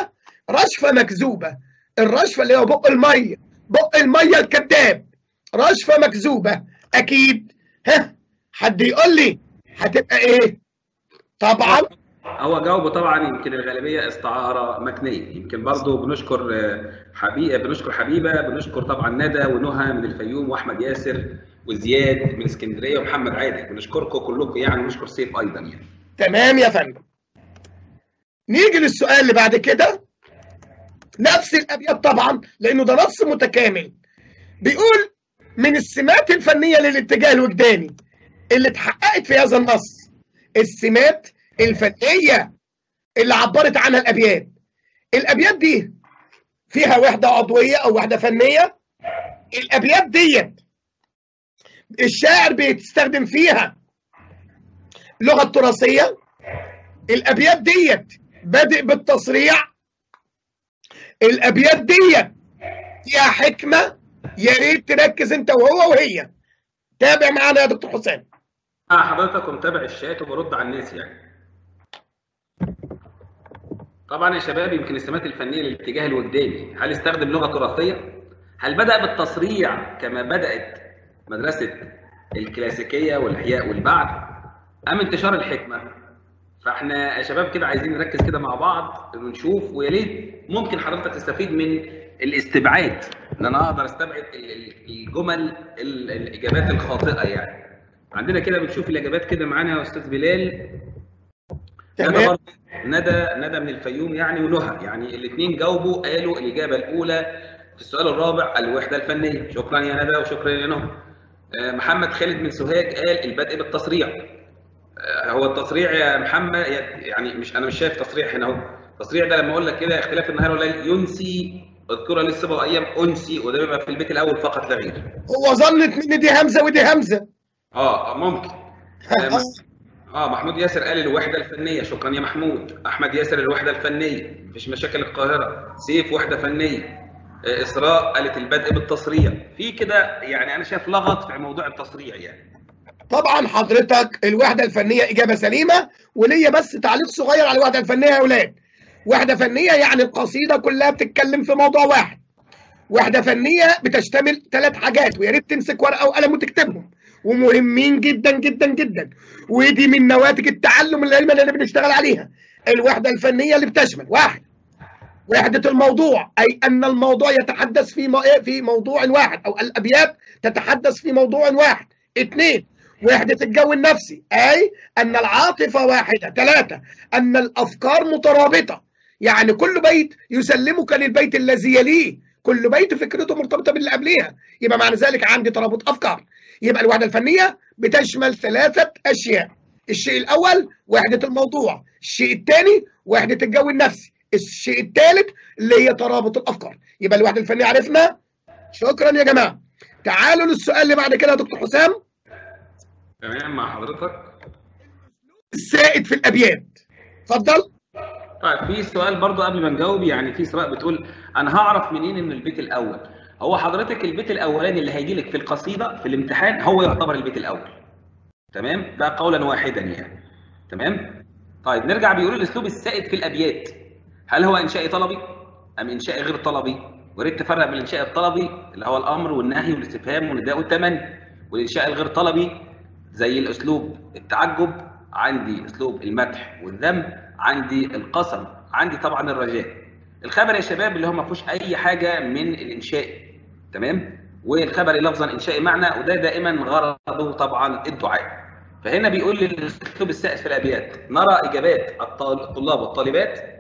رشفه مكذوبه الرشفه اللي هو بق الميه بق الميه الكذاب رشفه مكذوبه اكيد ها حد يقول لي هتبقى ايه طبعا هو جاوبه طبعا يمكن الغالبيه استعاره مكنيه يمكن برضه بنشكر حبيبه بنشكر حبيبه بنشكر طبعا ندى ونهى من الفيوم واحمد ياسر وزياد من اسكندريه ومحمد عادل بنشكركم كلكم يعني ونشكر سيف ايضا يعني تمام يا فندم نيجي للسؤال اللي بعد كده نفس الابيات طبعا لانه ده نص متكامل بيقول من السمات الفنيه للاتجاه الوجداني اللي اتحققت في هذا النص السمات الفنيه اللي عبرت عنها الابيات الابيات دي فيها وحده عضويه او وحده فنيه الابيات ديت الشاعر بيستخدم فيها لغه تراثيه الابيات ديت بادئ بالتصريع الابيات ديت فيها حكمه يا ريت تركز انت وهو وهي تابع معانا يا دكتور حسام اه حضرتك ومتابع الشات وبرد على الناس يعني طبعا يا شباب يمكن السمات الفنيه للاتجاه الوجداني هل استخدم لغه تراثيه هل بدا بالتصريع كما بدات مدرسه الكلاسيكيه والاحياء والبعد ام انتشار الحكمه فاحنا يا شباب كده عايزين نركز كده مع بعض ونشوف ويا ريت ممكن حضرتك تستفيد من الاستبعاد ان انا اقدر استبعد الجمل الاجابات الخاطئه يعني عندنا كده بنشوف الاجابات كده معانا يا استاذ بلال ندى برضه ندى ندى من الفيوم يعني ونهى يعني الاثنين جاوبوا قالوا الاجابه الاولى في السؤال الرابع الوحده الفنيه شكرا يا ندى وشكرا يا نهى محمد خالد من سوهاج قال البدء بالتصريع هو التصريع يا محمد يعني مش انا مش شايف تصريع هنا اهو التصريع ده لما اقول لك كده اختلاف النهار والليل ينسي اذكرها للصبا وايام انسي وده بيبقى في البيت الاول فقط لا غير هو ظنت ان دي همزه ودي همزه اه ممكن اه محمود ياسر قال الوحده الفنيه شكرا يا محمود احمد ياسر الوحده الفنيه مفيش مشاكل القاهره سيف وحده فنيه اسراء قالت البدء بالتصريع في كده يعني انا شايف لغط في موضوع التصريع يعني طبعا حضرتك الوحده الفنيه اجابه سليمه وليا بس تعليق صغير على الوحده الفنيه يا اولاد وحده فنيه يعني القصيده كلها بتتكلم في موضوع واحد وحده فنيه بتشتمل ثلاث حاجات ويا ريت تمسك ورقه وقلم وتكتبهم ومهمين جدا جدا جدا ودي من نواتج التعلم العلمي اللي بنشتغل عليها الوحده الفنيه اللي بتشمل واحد وحده الموضوع اي ان الموضوع يتحدث في في موضوع واحد او الابيات تتحدث في موضوع واحد اثنين وحدة الجو النفسي أي أن العاطفة واحدة ثلاثة أن الأفكار مترابطة يعني كل بيت يسلمك للبيت الذي يليه كل بيت فكرته مرتبطة باللي قبليها يبقى معنى ذلك عندي ترابط أفكار يبقى الوحدة الفنية بتشمل ثلاثة أشياء الشيء الأول وحدة الموضوع الشيء الثاني وحدة الجو النفسي الشيء الثالث اللي هي ترابط الأفكار يبقى الوحدة الفنية عرفنا شكرا يا جماعة تعالوا للسؤال اللي بعد كده يا دكتور حسام تمام مع حضرتك السائد في الابيات اتفضل طيب في سؤال برضو قبل ما نجاوب يعني في سؤال بتقول انا هعرف منين ان البيت الاول هو حضرتك البيت الاولاني اللي هيجي لك في القصيده في الامتحان هو يعتبر البيت الاول تمام ده قولا واحدا يعني تمام طيب نرجع بيقول الاسلوب السائد في الابيات هل هو انشائي طلبي ام انشائي غير طلبي وريت تفرق بين الانشاء الطلبي اللي هو الامر والنهي والاستفهام والنداء والتمني والانشاء الغير طلبي زي الاسلوب التعجب عندي اسلوب المدح والذم عندي القسم عندي طبعا الرجاء الخبر يا شباب اللي هو ما فيهوش اي حاجه من الانشاء تمام والخبر لفظا انشائي معنى وده دائما غرضه طبعا الدعاء فهنا بيقول لي الاسلوب السائد في الابيات نرى اجابات الطلاب والطالبات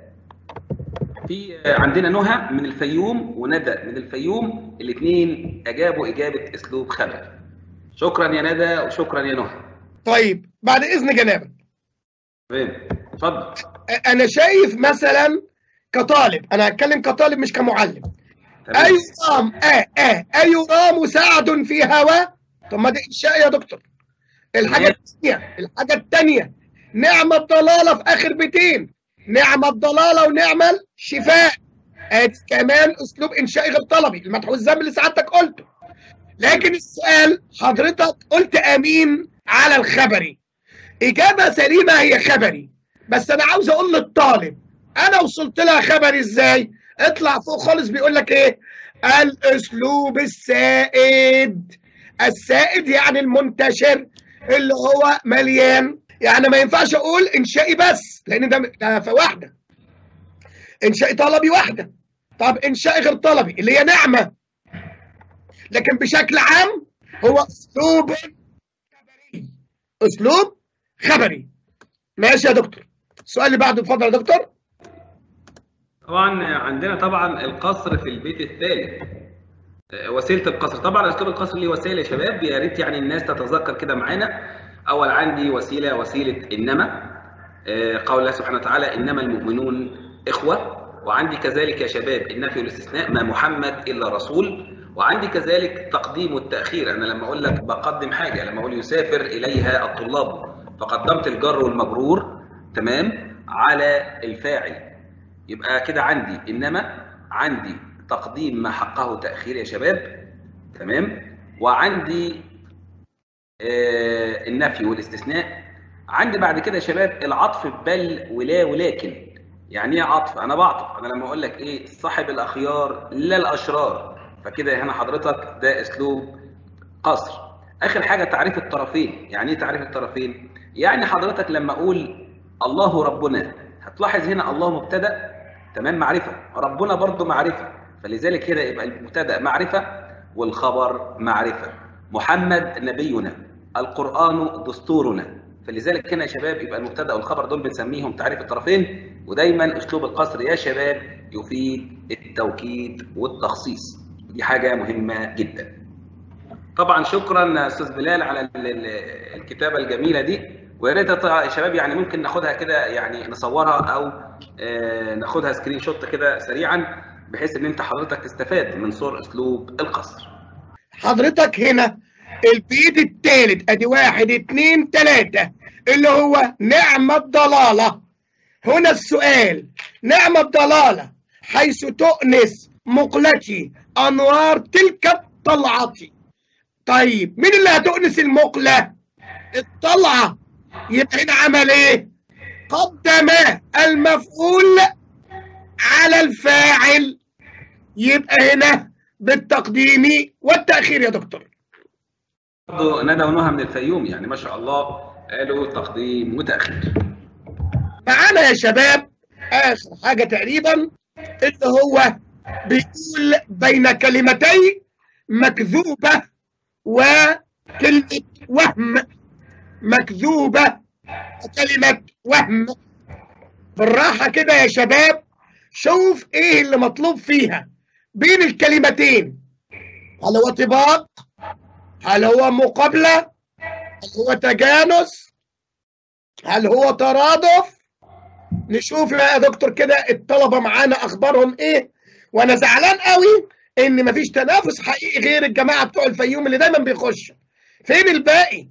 في عندنا نهى من الفيوم وندى من الفيوم الاثنين اجابوا اجابه اسلوب خبر شكرا يا ندى وشكرا يا نهى طيب بعد اذن جنابك تمام اتفضل انا شايف مثلا كطالب انا هتكلم كطالب مش كمعلم اي رام اه اه اي رام سعد في هوى طب ما ده انشاء يا دكتور الحاجه الثانيه الحاجه الثانيه نعم الضلاله في اخر بيتين نعم الضلاله ونعم الشفاء ادي كمان اسلوب انشائي غير طلبي المدح والذم اللي سعادتك قلته لكن السؤال حضرتك قلت امين على الخبري اجابه سليمه هي خبري بس انا عاوز اقول للطالب انا وصلت لها خبر ازاي اطلع فوق خالص بيقول لك ايه الاسلوب السائد السائد يعني المنتشر اللي هو مليان يعني ما ينفعش اقول انشائي بس لان ده ده في واحده انشائي طلبي واحده طب انشائي غير طلبي اللي هي نعمه لكن بشكل عام هو اسلوب خبري اسلوب خبري ماشي يا دكتور السؤال اللي بعده اتفضل يا دكتور طبعا عندنا طبعا القصر في البيت الثالث آه، وسيله القصر طبعا اسلوب القصر ليه وسائل يا شباب يا ريت يعني الناس تتذكر كده معانا اول عندي وسيله وسيله انما آه، قول الله سبحانه وتعالى انما المؤمنون اخوه وعندي كذلك يا شباب النفي والاستثناء ما محمد الا رسول وعندي كذلك تقديم والتاخير انا لما اقول لك بقدم حاجه لما اقول يسافر اليها الطلاب فقدمت الجر والمجرور تمام على الفاعل يبقى كده عندي انما عندي تقديم ما حقه تاخير يا شباب تمام وعندي آه النفي والاستثناء عندي بعد كده يا شباب العطف بل ولا ولكن يعني ايه عطف انا بعطف انا لما اقول لك ايه صاحب الاخيار لا الاشرار فكده هنا حضرتك ده اسلوب قصر اخر حاجه تعريف الطرفين يعني ايه تعريف الطرفين يعني حضرتك لما اقول الله ربنا هتلاحظ هنا الله مبتدا تمام معرفه ربنا برضو معرفه فلذلك كده يبقى المبتدا معرفه والخبر معرفه محمد نبينا القران دستورنا فلذلك هنا يا شباب يبقى المبتدا والخبر دول بنسميهم تعريف الطرفين ودايما اسلوب القصر يا شباب يفيد التوكيد والتخصيص دي حاجه مهمه جدا طبعا شكرا استاذ بلال على ال- ال- الكتابه الجميله دي ويا ريت يا شباب يعني ممكن ناخدها كده يعني نصورها او آه، ناخدها سكرين شوت كده سريعا بحيث ان انت حضرتك تستفاد من صور اسلوب القصر حضرتك هنا البيت الثالث ادي واحد اتنين تلاتة اللي هو نعم الضلالة هنا السؤال نعم الضلالة حيث تؤنس مقلتي انوار تلك الطلعة طيب مين اللي هتؤنس المقلة الطلعة يبقى هنا عمل ايه قدم المفعول على الفاعل يبقى هنا بالتقديم والتأخير يا دكتور برضه ندى ونهى من الفيوم يعني ما شاء الله قالوا تقديم وتاخير معانا يا شباب آخر حاجة تقريبا اللي هو بيقول بين كلمتين مكذوبة وكلمة وهم مكذوبة وكلمة وهم بالراحة كده يا شباب شوف ايه اللي مطلوب فيها بين الكلمتين هل هو طباق هل هو مقابلة هل هو تجانس هل هو ترادف نشوف يا دكتور كده الطلبة معانا أخبارهم إيه وأنا زعلان قوي إن مفيش تنافس حقيقي غير الجماعة بتوع الفيوم اللي دايما بيخشوا فين الباقي؟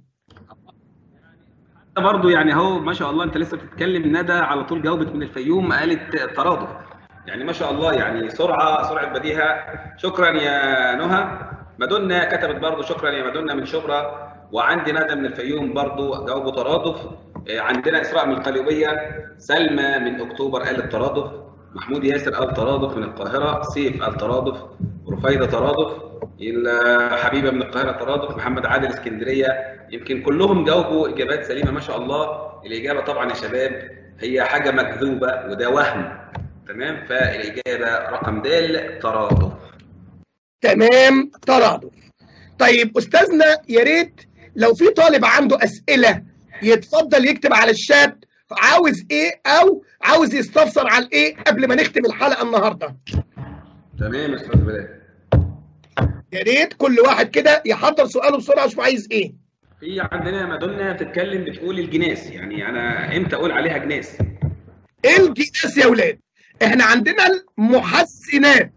برضه يعني هو ما شاء الله انت لسه بتتكلم ندى على طول جاوبت من الفيوم قالت ترادف يعني ما شاء الله يعني سرعه سرعه بديهه شكرا يا نهى مدنا كتبت برضه شكرا يا مدنا من شبرا وعندي ندى من الفيوم برضه جاوبوا ترادف آه، عندنا اسراء من القليوبيه سلمى من اكتوبر قالت ترادف محمود ياسر قال ترادف من القاهره سيف قال ترادف رفيده ترادف ال- حبيبه من القاهره ترادف محمد عادل اسكندريه يمكن كلهم جاوبوا اجابات سليمه ما شاء الله الاجابه طبعا يا شباب هي حاجه مكذوبه وده وهم تمام فالاجابه رقم د ترادف تمام ترادف طيب أستاذنا يا ريت لو في طالب عنده أسئلة يتفضل يكتب على الشات عاوز إيه أو عاوز يستفسر على إيه قبل ما نختم الحلقة النهاردة تمام يا استاذ بلال يا ريت كل واحد كده يحضر سؤاله بسرعة شوف عايز إيه في عندنا مدنا بتتكلم بتقول الجناس يعني انا امتى اقول عليها جناس ايه الجناس يا ولاد احنا عندنا المحسنات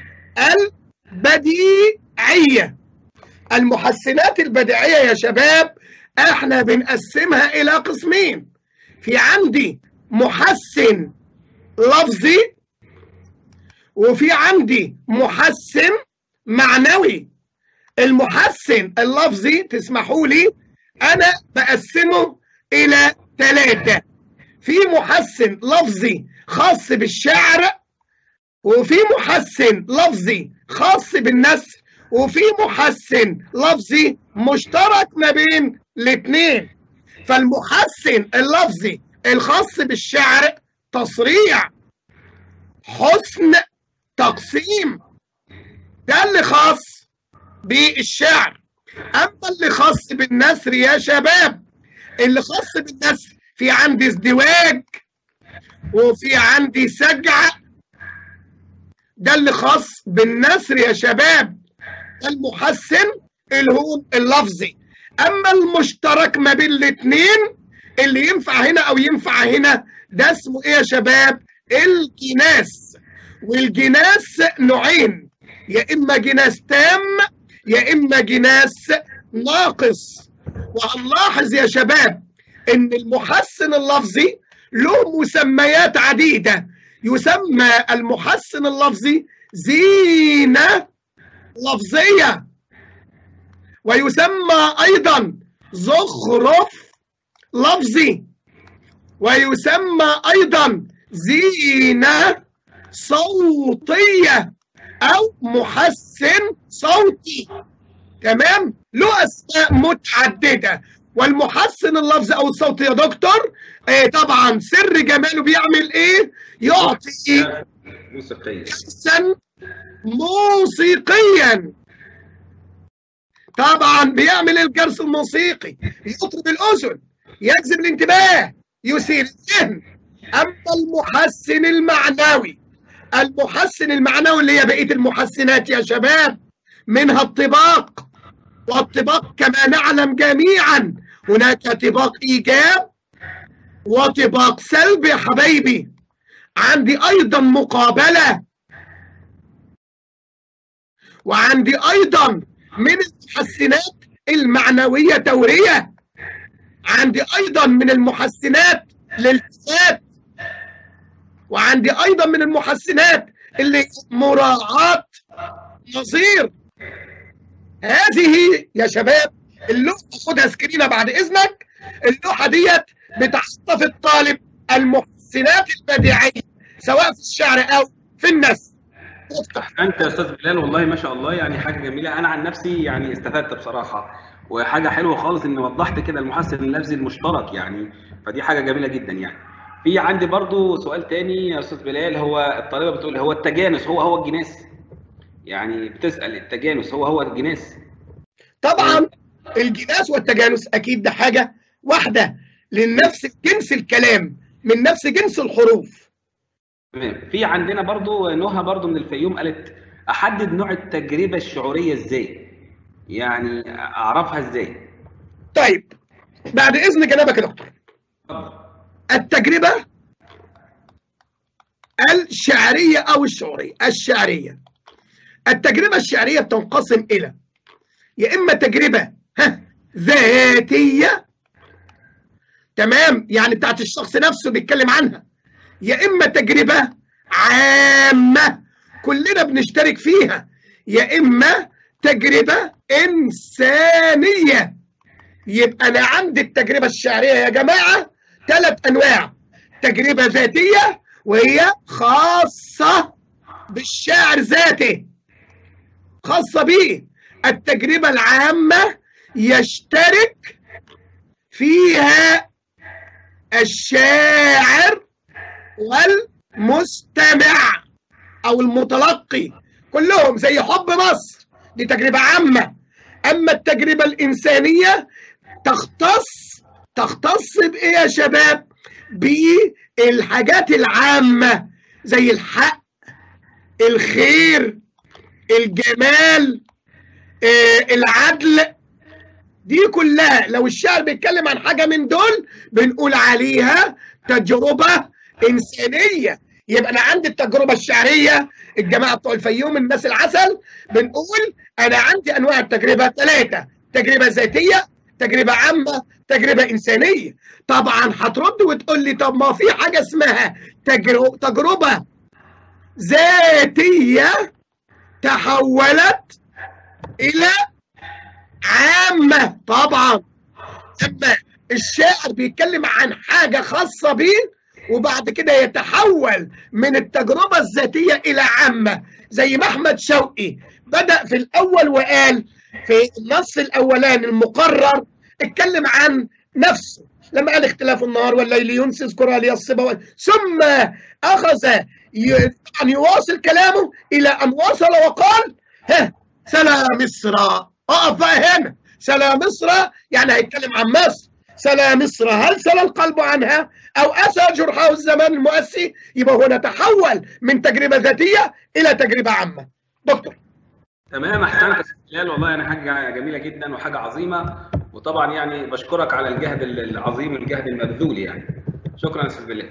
البديعية المحسنات البديعية يا شباب احنا بنقسمها الى قسمين في عندي محسن لفظي وفي عندي محسن معنوي المحسن اللفظي تسمحوا لي انا بقسمه الى ثلاثة في محسن لفظي خاص بالشعر وفي محسن لفظي خاص بالنثر وفي محسن لفظي مشترك ما بين الاثنين فالمحسن اللفظي الخاص بالشعر تصريع حسن تقسيم ده اللي خاص بالشعر اما اللي خاص بالنثر يا شباب اللي خاص بالنثر في عندي ازدواج وفي عندي سجع ده اللي خاص بالنثر يا شباب المحسن الهون اللفظي اما المشترك ما بين الاثنين اللي ينفع هنا او ينفع هنا ده اسمه ايه يا شباب الجناس والجناس نوعين يا اما جناس تام يا اما جناس ناقص وهنلاحظ يا شباب ان المحسن اللفظي له مسميات عديده يسمى المحسن اللفظي زينه لفظيه ويسمى ايضا زخرف لفظي ويسمى ايضا زينه صوتيه او محسن صوتي تمام له اسماء متعدده والمحسن اللفظي او الصوتي يا دكتور آه طبعا سر جماله بيعمل ايه يعطي موسيقية حسا موسيقيا طبعا بيعمل الجرس الموسيقي يطرب الاذن يجذب الانتباه يثير الذهن اما المحسن المعنوي المحسن المعنوي اللي هي بقيه المحسنات يا شباب منها الطباق والطباق كما نعلم جميعا هناك طباق ايجاب وطباق سلب يا حبايبي عندي ايضا مقابله وعندي ايضا من المحسنات المعنويه توريه عندي ايضا من المحسنات الالتفات وعندي ايضا من المحسنات اللي مراعاه نظير هذه يا شباب اللوحه خدها سكرينه بعد اذنك اللوحه ديت بتحط في الطالب المحسنات البديعيه سواء في الشعر او في النثر احسنت يا استاذ بلال والله ما شاء الله يعني حاجه جميله انا عن نفسي يعني استفدت بصراحه وحاجه حلوه خالص ان وضحت كده المحسن اللفظي المشترك يعني فدي حاجه جميله جدا يعني في عندي برضو سؤال تاني يا استاذ بلال هو الطالبه بتقول هو التجانس هو هو الجناس يعني بتسال التجانس هو هو الجناس طبعا الجناس والتجانس اكيد ده حاجه واحده لنفس جنس الكلام من نفس جنس الحروف تمام في عندنا برضو نهى برضو من الفيوم قالت احدد نوع التجربه الشعوريه ازاي يعني اعرفها ازاي طيب بعد اذن جنابك يا دكتور التجربه الشعريه او الشعوريه الشعريه التجربه الشعريه بتنقسم الى يا اما تجربه ها ذاتيه تمام يعني بتاعت الشخص نفسه بيتكلم عنها يا اما تجربه عامه كلنا بنشترك فيها يا اما تجربه انسانيه يبقى انا عندي التجربه الشعريه يا جماعه ثلاث انواع تجربه ذاتيه وهي خاصه بالشاعر ذاته خاصه بيه التجربه العامه يشترك فيها الشاعر والمستمع او المتلقي كلهم زي حب مصر دي تجربه عامه اما التجربه الانسانيه تختص تختص بايه يا شباب بالحاجات العامه زي الحق الخير الجمال آه العدل دي كلها لو الشاعر بيتكلم عن حاجه من دول بنقول عليها تجربه انسانيه يبقى انا عندي التجربه الشعريه الجماعه بتوع الفيوم الناس العسل بنقول انا عندي انواع التجربه ثلاثه تجربه ذاتيه تجربه عامه تجربه انسانيه طبعا هترد وتقول لي طب ما في حاجه اسمها تجربه تجربه ذاتيه تحولت الى عامه طبعا اما الشاعر بيتكلم عن حاجه خاصه بيه وبعد كده يتحول من التجربة الذاتية إلى عامة زي ما أحمد شوقي بدأ في الأول وقال في النص الأولاني المقرر اتكلم عن نفسه لما قال اختلاف النهار والليل ينسي اذكرها لي الصبا ثم أخذ أن يواصل كلامه إلى أن وصل وقال ها سلام مصر أقف بقى هنا سلام مصر يعني هيتكلم عن مصر سلا مصر هل سلا القلب عنها أو أسى جرحه الزمان المؤسي يبقى هو نتحول من تجربة ذاتية إلى تجربة عامة دكتور تمام احسنت يا استاذ والله يعني حاجه جميله جدا وحاجه عظيمه وطبعا يعني بشكرك على الجهد العظيم والجهد المبذول يعني شكرا يا استاذ بلال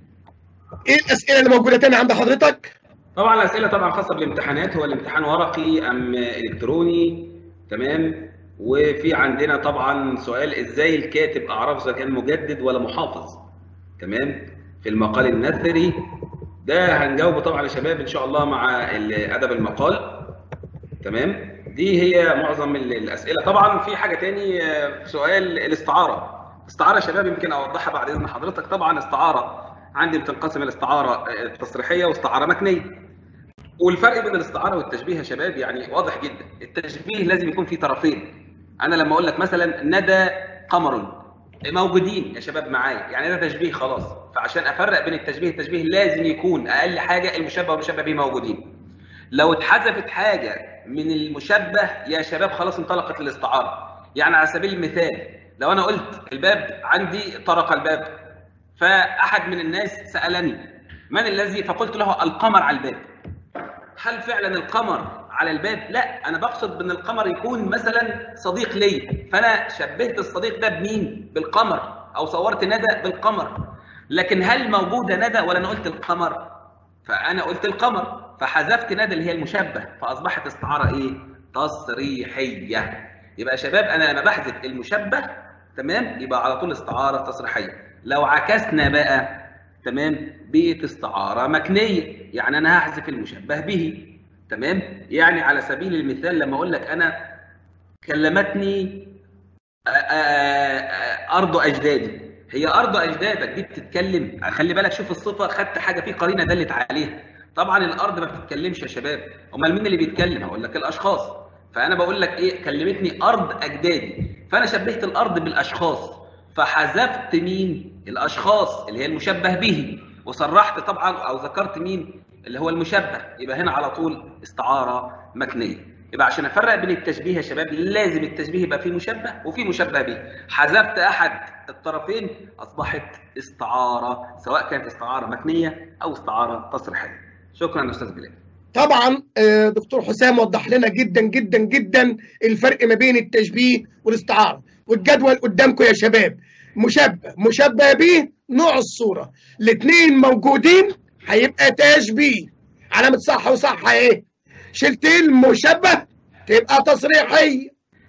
ايه الاسئله اللي موجوده تاني عند حضرتك طبعا الاسئله طبعا خاصه بالامتحانات هو الامتحان ورقي ام الكتروني تمام وفي عندنا طبعا سؤال ازاي الكاتب اعرف اذا كان مجدد ولا محافظ تمام في المقال النثري ده هنجاوبه طبعا يا شباب ان شاء الله مع ادب المقال تمام دي هي معظم الاسئله طبعا في حاجه تاني سؤال الاستعاره استعاره يا شباب يمكن اوضحها بعد اذن حضرتك طبعا استعاره عندي بتنقسم الاستعاره التصريحيه واستعاره مكنيه والفرق بين الاستعاره والتشبيه يا شباب يعني واضح جدا التشبيه لازم يكون فيه طرفين انا لما اقول لك مثلا ندى قمر موجودين يا شباب معايا يعني ده تشبيه خلاص فعشان افرق بين التشبيه والتشبيه لازم يكون اقل حاجه المشبه والمشبه به موجودين لو اتحذفت حاجه من المشبه يا شباب خلاص انطلقت الاستعاره يعني على سبيل المثال لو انا قلت الباب عندي طرق الباب فاحد من الناس سالني من الذي فقلت له القمر على الباب هل فعلا القمر على الباب لا انا بقصد بان القمر يكون مثلا صديق لي فانا شبهت الصديق ده بمين بالقمر او صورت ندى بالقمر لكن هل موجوده ندى ولا انا قلت القمر فانا قلت القمر فحذفت ندى اللي هي المشبه فاصبحت استعاره ايه تصريحيه يبقى يا شباب انا لما بحذف المشبه تمام يبقى على طول استعاره تصريحيه لو عكسنا بقى تمام بقت استعاره مكنيه يعني انا هحذف المشبه به تمام يعني على سبيل المثال لما اقول لك انا كلمتني ارض اجدادي هي ارض اجدادك دي بتتكلم خلي بالك شوف الصفه خدت حاجه في قرينه دلت عليها طبعا الارض ما بتتكلمش يا شباب امال مين اللي بيتكلم هقول لك الاشخاص فانا بقول لك ايه كلمتني ارض اجدادي فانا شبهت الارض بالاشخاص فحذفت مين الاشخاص اللي هي المشبه به وصرحت طبعا او ذكرت مين اللي هو المشبه يبقى هنا على طول استعاره مكنيه يبقى عشان افرق بين التشبيه يا شباب لازم التشبيه يبقى فيه مشبه وفيه مشبه به حذفت احد الطرفين اصبحت استعاره سواء كانت استعاره مكنيه او استعاره تصريحيه شكرا استاذ بلال طبعا دكتور حسام وضح لنا جدا جدا جدا الفرق ما بين التشبيه والاستعاره والجدول قدامكم يا شباب مشبه مشبه به نوع الصوره الاثنين موجودين هيبقى تشبيه علامه صح وصح ايه شلت المشبه تبقى تصريحيه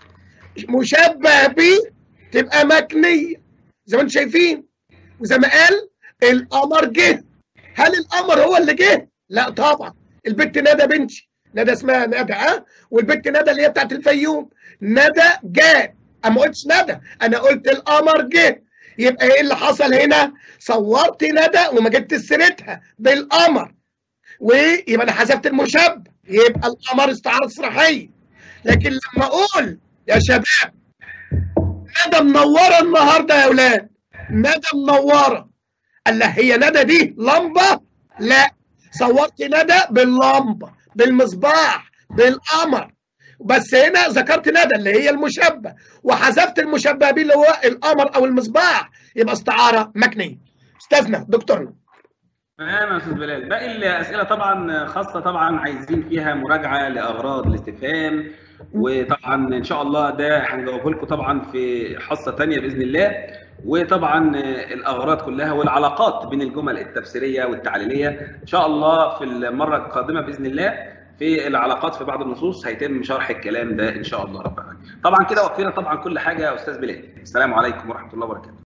مشبه به تبقى مكنيه زي ما انتم شايفين وزي ما قال القمر جه هل القمر هو اللي جه لا طبعا البت ندى بنتي ندى اسمها ندى ها والبت ندى اللي هي بتاعت الفيوم ندى جاء انا ما قلتش ندى انا قلت القمر جه يبقى ايه اللي حصل هنا صورت ندى وما جبت سيرتها بالقمر ويبقى انا حذفت المشبه يبقى القمر استعاره تصريحيه لكن لما اقول يا شباب ندى منوره النهارده يا اولاد ندى منوره قال لها هي ندى دي لمبه لا صورت ندى باللمبه بالمصباح بالقمر بس هنا ذكرت ندى اللي هي المشبه وحذفت المشبه به اللي هو القمر او المصباح يبقى استعاره مكنيه استاذنا دكتورنا تمام يا استاذ بلال باقي الاسئله طبعا خاصه طبعا عايزين فيها مراجعه لاغراض الاستفهام وطبعا ان شاء الله ده هنجاوبه لكم طبعا في حصه ثانيه باذن الله وطبعا الاغراض كلها والعلاقات بين الجمل التفسيريه والتعليليه ان شاء الله في المره القادمه باذن الله في العلاقات في بعض النصوص هيتم شرح الكلام ده ان شاء الله رب العالمين طبعا كده وفينا طبعا كل حاجه يا استاذ بلال السلام عليكم ورحمه الله وبركاته